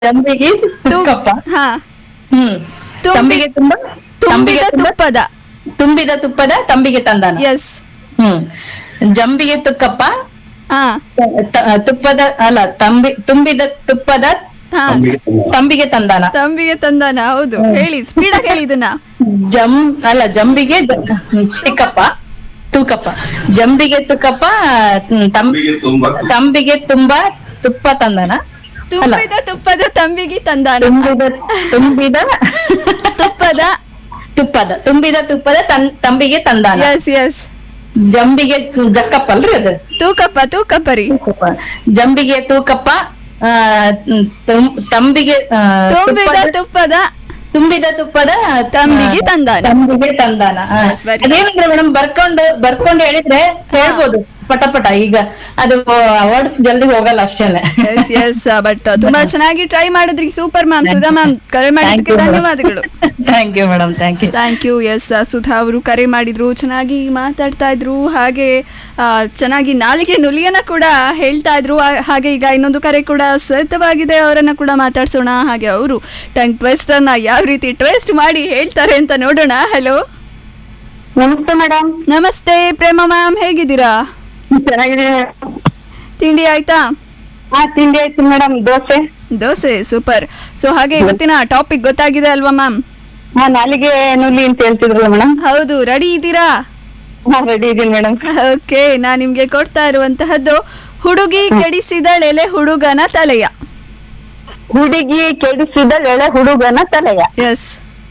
ತಂಬಿಗೆ ತು- ತುಕ್ಕಪ್ಪ ಹಾ ಹ್ಮ್ ತುಂಬಿ- ತಂಬಿಗೆ ತುಂಬ ತಂಬಿಗೆ ತುಂಬಿದ ತುಂಬ ತುಪ್ಪದ ತುಂಬಿದ ತುಪ್ಪದ ತಂಬಿಗೆ ತಂದಾನ ಎಸ್ ಹ್ಮ್ ಜಂಬಿಗೆ ತುಕ್ಕಪ್ಪ ಹಾ ತ- ತ- ತುಪ್ಪದ ಅಲ್ಲ ತಂಬಿ ತುಂಬಿದ ತುಪ್ಪದ ಹಾ ತಂಬಿಗೆ ತಂದಾನ ತಂಬಿಗೆ ತಂದಾನ ಹೌದು ಹೇಳಿ ಸ್ಪೀಡ್ ಆಗಿ ಹೇಳಿ ಇದನ್ನ ಜಂ ಅಲ್ಲ ಜಂಬಿಗೆ ಜ- ಚಿಕ್ಕಪ್ಪ ತೂಕಪ್ಪ ಜಂಬಿಗೆ ತುಕ್ಕಪ್ಪ ಹ್ಮ್, ತಂ- ತಂಬಿಗೆ ತುಂಬ ತಂಬಿಗೆ ತುಂಬಾ ತುಪ್ಪ ತಂದಾನ ಅಲ್ಲ ತುಂಬಿದ ತುಪ್ಪದ ತಂಬಿಗೆ ತಂದಾನ ತುಂಬಿದ ತುಂಬಿದ ತುಪ್ಪದ ತುಪ್ಪದ ತುಂಬಿದ ತುಪ್ಪದ ತನ್- ತಂಬಿಗೆ ತಂದಾನ ಎಸ್ ಎಸ್ ಜಂಬಿಗೆ ಜಕ್ಕಪ್ಪ ಅಲ್ರಿ ಅದು ತೂಕಪ್ಪ ತೂಕಪ್ಪ ರೀ ತೂಕಪ್ಪ. ಜಂಬಿಗೆ ತೂಕಪ್ಪ ಆ, ತುಂ- ತಂಬಿಗೆ ಆ, ತುಂಬಿದ ತುಪ್ಪದ- ತುಪ್ಪದ ತುಂಬಿದ ತುಪ್ಪದ ತಂಬಿಗೆ ಆ, ತಂದಾನ. ತಂಬಿಗೆ ತಂದಾನ ಆ. Yes, very ಅದೇನಂದ್ರೆ ಮೇಡಮ್ ಬರ್ಕೊಂಡು ಬರ್ಕೊಂಡು ಹೇಳಿದ್ರೆ ಹೇಳ್ಬೋದು ಪಟ ಪಟ ಈಗ ಅದು ವರ್ಡ್ಸ್ ಜಲ್ದಿ ಹೋಗಲ್ಲ ಅಷ್ಟೇನೆ ಎಸ್ ಎಸ್ ಬಟ್ ತುಂಬಾ ಚೆನ್ನಾಗಿ ಟ್ರೈ ಮಾಡಿದ್ರಿ ಸೂಪರ್ ಮ್ಯಾಮ್ ಸುಧಾ ಮ್ಯಾಮ್ ಕರೆ ಮಾಡಿದ್ದಕ್ಕೆ ಧನ್ಯವಾದಗಳು thank you madam thank you thank you S Sudha ಅವರು ಕರೆ ಮಾಡಿದ್ರು ಚೆನ್ನಾಗಿ ಮಾತಾಡ್ತಾ ಇದ್ರು ಹಾಗೆ ಆ, ಚೆನ್ನಾಗಿ ನಾಲಿಗೆ ನುಲಿಯನ್ನ ಕೂಡ ಹೇಳ್ತಾ ಇದ್ರು ಆ- ಹಾಗೆ ಈಗ ಇನ್ನೊಂದು ಕರೆ ಕೂಡ ಸಿದ್ಧವಾಗಿದೆ ಅವರನ್ನ ಕೂಡ ಮಾತಾಡ್ಸೋಣ ಹಾಗೆ ಅವರು ಟಂಗ್ ಟ್ವಿಸ್ಟ್ ಅನ್ನ ಯಾವ ರೀತಿ ಟ್ವಿಸ್ಟ್ ಮಾಡಿ ಹೇಳ್ತಾರೆ ಅಂತ ನೋಡೋಣ ಹಲೋ ನಮಸ್ತೆ ಮೇಡಮ್ ನಮಸ್ತೆ ಪ್ರೇಮ ಮ್ಯಾಮ್ ಹೇಗಿದ್ದೀರಾ ಚೆನ್ನಾಗಿದೆ ತಿಂಡಿ ಆಯ್ತಾ ಹಾ ತಿಂಡಿ ಆಯ್ತು madam dosa dosa super so ಹಾಗೆ ಇವತ್ತಿನ ಟಾಪಿಕ್ ಗೊತ್ತಾಗಿದೆ ಅಲ್ವಾ ಮ್ಯಾಮ್ ಹಾ ನಾಲಿಗೆ ನುಲಿ ಅಂತ ಹೇಳ್ತಿದ್ರಲ್ಲ ಮೇಡಮ್ ಹೌದು ರೆಡಿ ಇದ್ದೀರಾ ಹಾ ರೆಡಿ ಇದೀನಿ ಮೇಡಮ್ ಓಕೆ ನಾ ನಿಮ್ಗೆ ಕೊಡ್ತಾ ಇರುವಂತಹದ್ದು ಹುಡುಗಿ ಕೆಡಿಸಿದಳೆಲೆ ಹುಡುಗನ ತಲೆಯ ಹುಡುಗಿ ಕೆಡಿಸಿದ ಎಳೆ ಹುಡುಗನ ತಲೆಯ ಎಸ್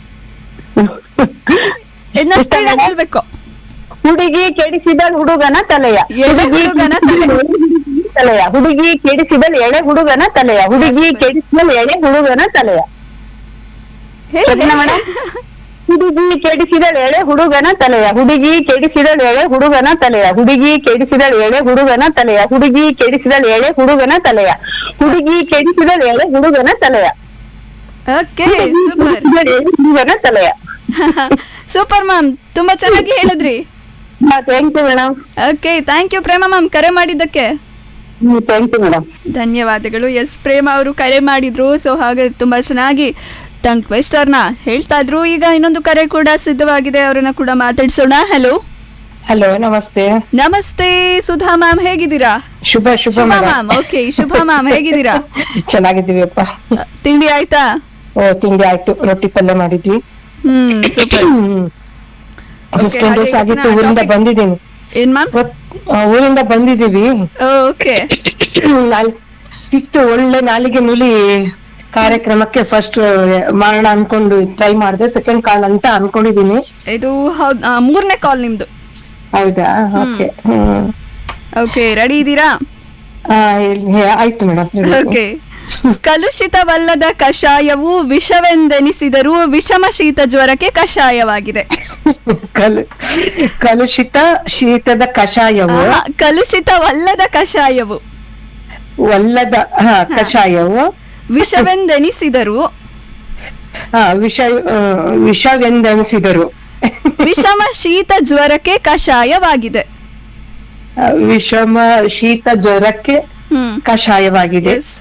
ಇದನ್ನ ಸ್ಪೀಡ್ ಆಗಿ ಹೇಳ್ಬೇಕು ಹುಡುಗಿ ಕೆಡಿಸಿದ ಹುಡುಗನ ತಲೆಯ ಎಳೆ ಹುಡುಗನ ತಲೆ. ತಲೆಯ ಹುಡುಗಿ ಕೆಡಿಸಿದ ಎಳೆ ಹುಡುಗನ ತಲೆಯ ಹುಡುಗಿ ಕೆಡಿಸಿದ ಎಳೆ ಹುಡುಗನ ತಲೆಯ ಹೇಳಿ ಸರಿನಾ ಮೇಡಮ್? ಹುಡುಗಿ ಕೆಡಿಸಿದ ಎಳೆ ಹುಡುಗನ ತಲೆಯ ಹುಡುಗಿ ಕೆಡಿಸಿದ ಎಳೆ ಹುಡುಗನ ತಲೆಯ ಹುಡುಗಿ ಕೆಡಿಸಿದ ಎಳೆ ಹುಡುಗನ ತಲೆಯ ಹುಡುಗಿ ಕೆಡಿಸಿದ ಎಳೆ ಹುಡುಗನ ತಲೆಯ ಹುಡುಗಿ ಕೆಡಿಸಿದ ಎಳೆ ಹುಡುಗನ ತಲೆಯ ಓಕೆ ಸೂಪರ್ ಕೆಡಿಸಿದ ಎಳೆ ಹುಡುಗನ ತಲೆಯ ಸೂಪರ್ ಮ್ಯಾಮ್ ತುಂಬಾ ಚೆನ್ನಾಗಿ ಹೇಳಿದ್ರಿ thank you madam okay thank you Prema ma'am ಕರೆ ಮಾಡಿದ್ದಕ್ಕೆ ಥ್ಯಾಂಕ್ ಯು ಮೇಡಮ್ ಧನ್ಯವಾದಗಳು ಎಸ್ ಪ್ರೇಮ ಅವರು ಕರೆ ಮಾಡಿದ್ರು ಸೊ ಹಾಗೆ ತುಂಬಾ ಚೆನ್ನಾಗಿ ಟಂಗ್ ಟ್ವಿಸ್ಟರ್ನ ಹೇಳ್ತಾ ಇದ್ರು ಈಗ ಇನ್ನೊಂದು ಕರೆ ಕೂಡ ಸಿದ್ಧವಾಗಿದೆ ಅವರನ್ನ ಕೂಡ ಮಾತಾಡ್ಸೋಣ ಹಲೋ ಹಲೋ ನಮಸ್ತೆ ನಮಸ್ತೆ ಸುಧಾ ಮ್ಯಾಮ್ ಹೇಗಿದ್ದೀರಾ Shubha Shubha Shubha madam ma'am okay Shubha ma'am ಹೇಗಿದ್ದೀರಾ ಚೆನ್ನಾಗಿದ್ದೀವಿಪ್ಪ ಅ, ತಿಂಡಿ ಆಯ್ತಾ ಓ ತಿಂಡಿ ಆಯ್ತು ರೊಟ್ಟಿ ಪಲ್ಯ ಮಾಡಿದ್ವಿ ಹ್ಮ್ ಸೂಪರ್ ಫಿಫ್ಟೀನ್ ಡೇಸ್ ಹಾಗೆ ಆಗಿತ್ತು ಇವತ್ತಿನ ಊರಿಂದ topic- ಬಂದಿದ್ದೀನಿ ಏನ್ ಮ್ಯಾಮ್ ಇವತ್- ಆ, ಊರಿಂದ ಬಂದಿದ್ದೀವಿ ಓಕೆ ನಾಲ್- ಸಿಕ್ತು ಒಳ್ಳೆ ನಾಲಿಗೆ ನುಲಿ ಕಾರ್ಯಕ್ರಮಕ್ಕೆ ಫಸ್ಟ್ ಮಾಡೋಣ ಅನ್ಕೊಂಡು ಟ್ರೈ ಮಾಡಿದೆ ಸೆಕೆಂಡ್ ಕಾಲ್ ಅಂತ ಅನ್ಕೊಂಡಿದೀನಿ ಇದು ಹೌದ್ ಆ, ಮೂರನೇ ಕಾಲ್ ನಿಮ್ದು ಹೌದಾ ಓಕೆ ಹ್ಮ್ ಓಕೆ ರೆಡಿ ಇದ್ದೀರಾ ಆ, ಹೇಳಿ- ಹೇ- ಆಯ್ತು ಮೇಡಮ್ ಓಕೆ ಕಲುಷಿತವಲ್ಲದ ಕಷಾಯವು ವಿಷವೆಂದೆನಿಸಿದರೂ ವಿಷಮ ಶೀತ ಜ್ವರಕ್ಕೆ ಕಷಾಯವಾಗಿದೆ ಕಲು ಕಲುಷಿತ ಶೀತದ ಕಷಾಯವು ಆ, ಕಲುಷಿತವಲ್ಲದ ಕಷಾಯವು ಒಲ್ಲದ ಹಾ, ಕಷಾಯವು ವಿಷವೆಂದೆನಿಸಿದರೂ ಹಾ, ವಿಷ ಆ, ವಿಷವೆಂದೆನಿಸಿದರು ವಿಷಮ ಶೀತ ಜ್ವರಕ್ಕೆ ಕಷಾಯವಾಗಿದೆ ಆ, ವಿಷಮ ಶೀತ ಜ್ವರಕ್ಕೆ ಹ್ಮ್ ಕಷಾಯವಾಗಿದೆ Yes.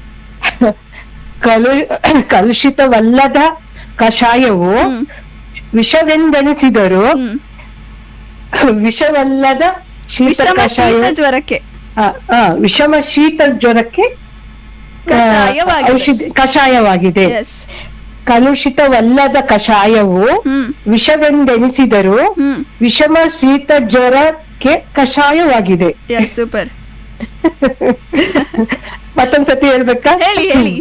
ಕಲು ಕಲುಷಿತವಲ್ಲದ ಕಷಾಯವು ಹ್ಮ್. ವಿಷವೆಂದೆನಿಸಿದರು ಹ್ಮ್. ವಿಷವಲ್ಲದ ಶೀತ ವಿಷಮ ಕಷಾಯ ಶೀತ ಜ್ವರಕ್ಕೆ ಆ, ಆ, ವಿಷಮ ಶೀತ ಜ್ವರಕ್ಕೆ ಆ, ಕಷಾಯವಾಗಿದೆ. ಔಷಧಿ ಕಷಾಯವಾಗಿದೆ ಎಸ್ ಕಲುಷಿತವಲ್ಲದ ಕಷಾಯವು ಹ್ಮ್ ವಿಷವೆಂದೆನಿಸಿದರು ಹ್ಮ್ ವಿಷಮ ಶೀತ ಜ್ವರಕ್ಕೆ ಕಷಾಯವಾಗಿದೆ ಎಸ್ ಸೂಪರ್ ಮತ್ತೊಂದ್ಸತಿ ಹೇಳ್ಬೇಕಾ ಹೇಳಿ ಹೇಳಿ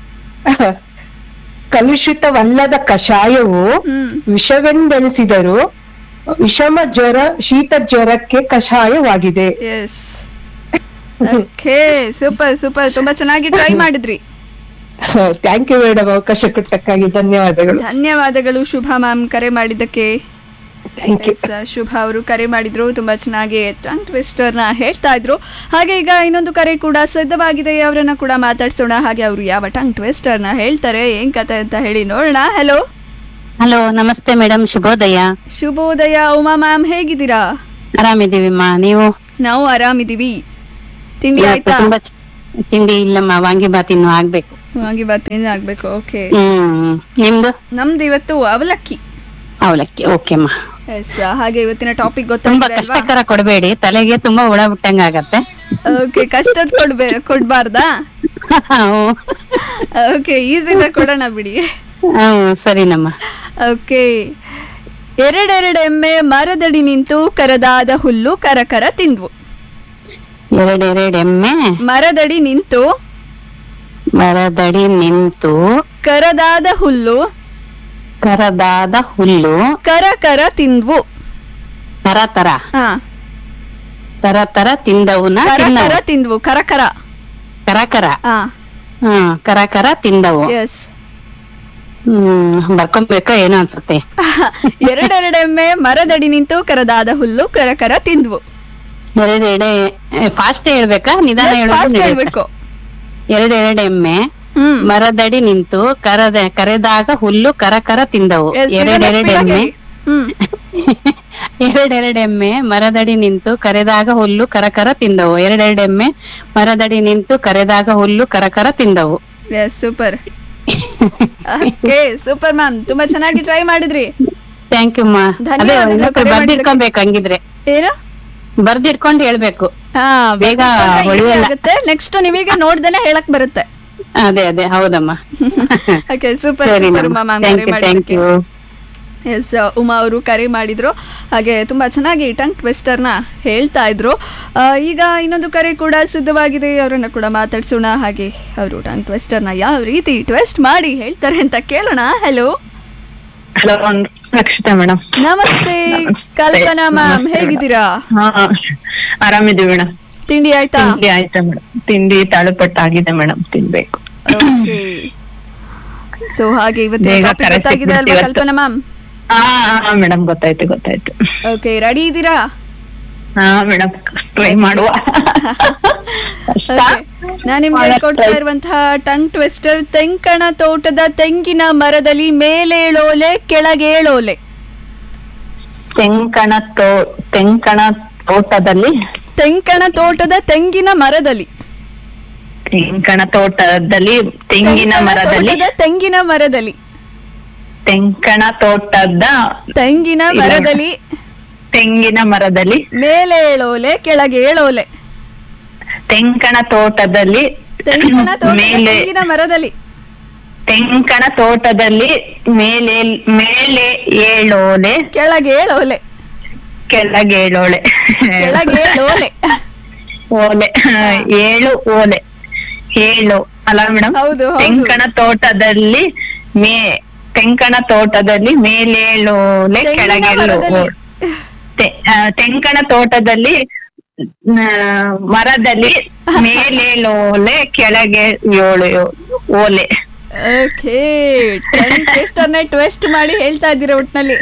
ಕಲುಷಿತವಲ್ಲದ ಕಷಾಯವು ಹ್ಮ್ ವಿಷವೆಂದೆನಿಸಿದರು ವಿಷಮ ಜ್ವರ ಶೀತ ಜ್ವರಕ್ಕೆ ಕಷಾಯವಾಗಿದೆ ಎಸ್ ಓಕೆ ಸೂಪರ್ ಸೂಪರ್ ತುಂಬಾ ಚೆನ್ನಾಗಿ ಟ್ರೈ ಮಾಡಿದ್ರಿ ಥ್ಯಾಂಕ್ ಯು ಮೇಡಮ್ ಅವಕಾಶ ಕೊಟ್ಟಕ್ಕಾಗಿ ಧನ್ಯವಾದಗಳು ಧನ್ಯವಾದಗಳು ಶುಭ ಮ್ಯಾಮ್ ಕರೆ ಮಾಡಿದ್ದಕ್ಕೆ ಥ್ಯಾಂಕ್ ಯು Yes, ಶುಭ ಅವರು ಕರೆ ಮಾಡಿದ್ರು ತುಂಬಾ ಚೆನ್ನಾಗಿ ಟಂಗ್ ಟ್ವಿಸ್ಟರ್ ನ ಹೇಳ್ತಾ ಇದ್ರು ಹಾಗೆ ಈಗ ಇನ್ನೊಂದು ಕರೆ ಕೂಡ ಸಿದ್ಧವಾಗಿದೆ ಅವರನ್ನ ಕೂಡ ಮಾತಾಡ್ಸೋಣ ಹಾಗೆ ಅವರು ಯಾವ ಟಂಗ್ ಟ್ವಿಸ್ಟರ್ ನ ಹೇಳ್ತಾರೆ ಏನ್ ಕತೆ ಅಂತ ಹೇಳಿ ನೋಡೋಣ ಹಲೋ ಹಲೋ ನಮಸ್ತೆ ಮೇಡಮ್ ಶುಭೋದಯ ಶುಭೋದಯ ಉಮಾ ಮ್ಯಾಮ್ ಹೇಗಿದ್ದೀರಾ ಆರಾಮಿದ್ದೀವಿಮ್ಮ ನೀವು ನಾವು ಆರಾಮಿದೀವಿ ತಿಂಡಿ ಇವತ್ತು ಆಯ್ತಾ ತುಂಬಾ ಚ- ತಿಂಡಿ ಇಲ್ಲಮ್ಮ ವಾಂಗಿಬಾತ್ ಇನ್ನು ಆಗ್ಬೇಕು ವಾಂಗಿಬಾತ್ ಚೇಂಜ್ ಆಗ್ಬೇಕು ಓಕೆ ಹ್ಮ್ ನಿಮ್ದು ನಮ್ದು ಇವತ್ತು ಅವಲಕ್ಕಿ ಅವಲಕ್ಕಿ ಓಕೆ ಅಮ್ಮ ಎಸ್ ಹಾಗೆ ಇವತ್ತಿನ ಟಾಪಿಕ್ ತುಂಬಾ ಗೊತ್ತಾಗಿದೆ ಅಲ್ವಾ ಕಷ್ಟಕರ ಕೊಡಬೇಡಿ ತಲೆಗೆ ತುಂಬಾ ಹುಳ ಬಿಟ್ಟಂಗ ಆಗತ್ತೆ ಓಕೆ ಕಷ್ಟದ ಕೊಡ್ಬೇ ಕೊಡ್ಬಾರ್ದಾ ಹ್ಮ್. ಓಕೆ ಈಸಿದ ಕೊಡೋಣ ಬಿಡಿ ಹ್ಮ್ ಸರಿನಮ್ಮ ಓಕೆ ಎರಡೆರಡು ಎಮ್ಮೆ ಮರದಡಿ ನಿಂತು ಕರದಾದ ಹುಲ್ಲು ಕರಕರ ತಿಂದ್ವು ಎರಡೆರಡು ಎಮ್ಮೆ ಮರದಡಿ ನಿಂತು ಮರದಡಿ ನಿಂತು ಕರದಾದ ಹುಲ್ಲು ಕರದಾದ ಹುಲ್ಲು ಕರಕರ ತಿಂದ್ವು ತರ ತರ ಹಾ ತರ ತರ ತಿಂದವುನ ಕರಕರ ತಿಂದವು ತಿಂದ್ವು ಕರಕರ ಕರಕರ ಹಾ ಹ್ಮ್ ಕರಕರ ತಿಂದವು ಎಸ್ ಹ್ಮ್ ಬರ್ಕೊಂಬೇಕೋ ಏನೋ ಅನ್ಸುತ್ತೆ ಎರಡೆರಡೆಮ್ಮೆ ಮರದಡಿ ನಿಂತು ಕರದಾದ ಹುಲ್ಲು ಕರಕರ ತಿಂದ್ವು ಎರಡೆರಡೆ ಫಾಸ್ಟ್ ಹೇಳ್ಬೇಕಾ ನಿಧಾನ Yes, fast ಹೇಳೋದು ಹೇಳ್ಬೇಕು ಎರಡೆರಡು ಎಮ್ಮೆ ಹ್ಮ್ ಮರದಡಿ ನಿಂತು ಕರದ ಕರೆದಾಗ ಹುಲ್ಲು ಕರಕರ ತಿಂದವು Yes, ಇದನ್ನ ಎರಡೆರಡು speed ಆಗಿ ಎಮ್ಮೆ ಹೇಳಿ. ಹ್ಮ್ ಎರಡೆರಡು ಎಮ್ಮೆ ಮರದಡಿ ನಿಂತು ಕರೆದಾಗ ಹುಲ್ಲು ಕರಕರ ತಿಂದವು ಎರಡೆರಡು ಎಮ್ಮೆ ಮರದಡಿ ನಿಂತು ಕರೆದಾಗ ಹುಲ್ಲು ಕರಕರ ತಿಂದವು S super okay super ma'am ತುಂಬಾ ಚೆನ್ನಾಗಿ ಟ್ರೈ ಮಾಡಿದ್ರಿ ಥ್ಯಾಂಕ್ ಯು ಅಮ್ಮ ಅದೇ ಧನ್ಯವಾದಗಳು ಇನ್ನೊಬ್ರು ಕರೆ ಬರ್ದಿಟ್ಕೊಬೇಕು ಹಂಗಿದ್ರೆ ಏನು ಬರ್ದಿಟ್ಕೊಂಡು ಹೇಳ್ಬೇಕು ಹಾ ಬೇಗ ಹೊಳಿಯಲ್ಲ. ಆಗುತ್ತೆ ನೆಕ್ಸ್ಟ್ ನೀವೀಗ ನೋಡ್ದೇನೆ ಹೇಳಕ್ ಬರುತ್ತೆ ಅದೇ ಅದೇ ಹೌದಮ್ಮ ಓಕೆ ಸೂಪರ್ ಸರಿ ಸೂಪರ್ ಉಮಾ ಮ್ಯಾಮ್ ಥ್ಯಾಂಕ್ ಕರೆ ಯು ಥ್ಯಾಂಕ್ ಮಾಡಿದ್ದಕ್ಕೆ ಯು ಎಸ್ ಉಮಾ ಅವರು ಕರೆ ಮಾಡಿದ್ರು ಹಾಗೆ ತುಂಬಾ ಚೆನ್ನಾಗಿ ಟಂಗ್ ಟ್ವಿಸ್ಟರ್ನ ಹೇಳ್ತಾ ಇದ್ರು ಆ, ಈಗ ಇನ್ನೊಂದು ಕರೆ ಕೂಡ ಸಿದ್ಧವಾಗಿದೆ ಅವರನ್ನ ಕೂಡ ಮಾತಾಡ್ಸೋಣ ಹಾಗೆ ಅವರು ಟಂಗ್ ಟ್ವಿಸ್ಟರ್ನ ಯಾವ ರೀತಿ ಟ್ವಿಸ್ಟ್ ಮಾಡಿ ಹೇಳ್ತಾರೆ ಅಂತ ಕೇಳೋಣ ಹಲೋ ಹಲೋ ರಕ್ಷಿತಾ ಮೇಡಮ್ ನಮಸ್ತೆ ಕಲ್ಪನಾ ಮ್ಯಾಮ್ ಹೇಗಿದ್ದೀರಾ ಹಾ ಆರಾಮಿದ್ದೀವಿ ಮೇಡಮ್ ತಿಂಡಿ ಆಯ್ತಾ ತಿಂಡಿ ಆಯ್ತಾ ಮೇಡಮ್ ತಿಂಡಿ ತಾಳುಪಟ್ಟಾಗಿದೆ ಮೇಡಮ್ ತಿನ್ಬೇಕು ಓಕೆ ಸೊ ಹಾಗೆ ಇವತ್ತಿನ ಬೇಗ ಟಾಪಿಕ್ ಕರೆ ಗೊತ್ತಾಗಿದೆ ಅಲ್ವಾ ಸಿಕ್ಬಿಡ್ತು ಕಲ್ಪನಾ ಮ್ಯಾಮ್ ಹಾ ಹಾ ಮೇಡಮ್ ಗೊತ್ತಾಯ್ತು ಗೊತ್ತಾಯ್ತು ಓಕೆ ರೆಡಿ ಇದ್ದೀರಾ ಹಾ ಮೇಡಮ್ ಟ್ರೈ ಮಾಡುವ ಕಷ್ಟ. ನಾನು ನಿಮ್ಗೆ ಮಾಡಕ್ ಕೊಡ್ತಾ try- ಇರುವಂತಹ ಟಂಗ್ ಟ್ವಿಸ್ಟರ್ ತೆಂಕಣ ತೋಟದ ತೆಂಗಿನ ಮರದಲ್ಲಿ ಮೇಲೇಳೋಲೆ ಕೆಳಗೇಳೋಲೆ ತೆಂಕಣ ತೋ ತೆಂಕಣ ತೋಟದಲ್ಲಿ ತೆಂಕಣ ತೋಟದ ತೆಂಗಿನ ಮರದಲ್ಲಿ ತೆಂಕಣ ತೋಟದಲ್ಲಿ ತೆಂಗಿನ ತೆಂಕಣ ಮರದಲ್ಲಿ ತೋಟದ ತೆಂಗಿನ ಮರದಲ್ಲಿ ತೆಂಕಣ ತೋಟದ ತೆಂಗಿನ ಇಲ್ಲ. ಮರದಲ್ಲಿ ತೆಂಗಿನ ಮರದಲ್ಲಿ ಮೇಲೇಳೋಲೆ ಕೆಳಗೇಳೋಲೆ ತೆಂಕಣ ತೋಟದಲ್ಲಿ ತೆಂಗಿನ ತೋಟದ ಮೇಲೆ ತೆಂಗಿನ ಮರದಲ್ಲಿ ತೆಂಕಣ ತೋಟದಲ್ಲಿ ಮೇಲೆ ಮೇಲೆ ಏಳೋಲೆ ಕೆಳಗೇಳೋಲೆ ಕೆಳಗೇಳೋಳೆ ಕೆಳಗೇಳೋಲೆ ಓಲೆ ಏಳು ಓಲೆ ಏಳು ಅಲ್ಲ ಮೇಡಮ್ ಹೌದು, ಹೌದು. ತೆಂಕಣ ತೋಟದಲ್ಲಿ ಮೇ ತೆಂಕಣ ತೋಟದಲ್ಲಿ ಮೇಲೇಳೋಲೆ ತೆಂಗಿನ ಕೆಳಗೆಳು ಮರದಲ್ಲಿ. ತೆ- ಆ, ತೆಂಕಣ ತೋಟದಲ್ಲಿ ಆ, ಮರದಲ್ಲಿ ಮೇಲೇಳೋಲೆ ಕೆಳಗೆ ಏಳು ಓಲೆ ಓಕೆ ಟಂಗ್ ಟ್ವಿಸ್ಟರ್ನೇ ಟ್ವಿಸ್ಟ್ ಮಾಡಿ ಹೇಳ್ತಾ ಇದ್ದೀರಾ ಒಟ್ನಲ್ಲಿ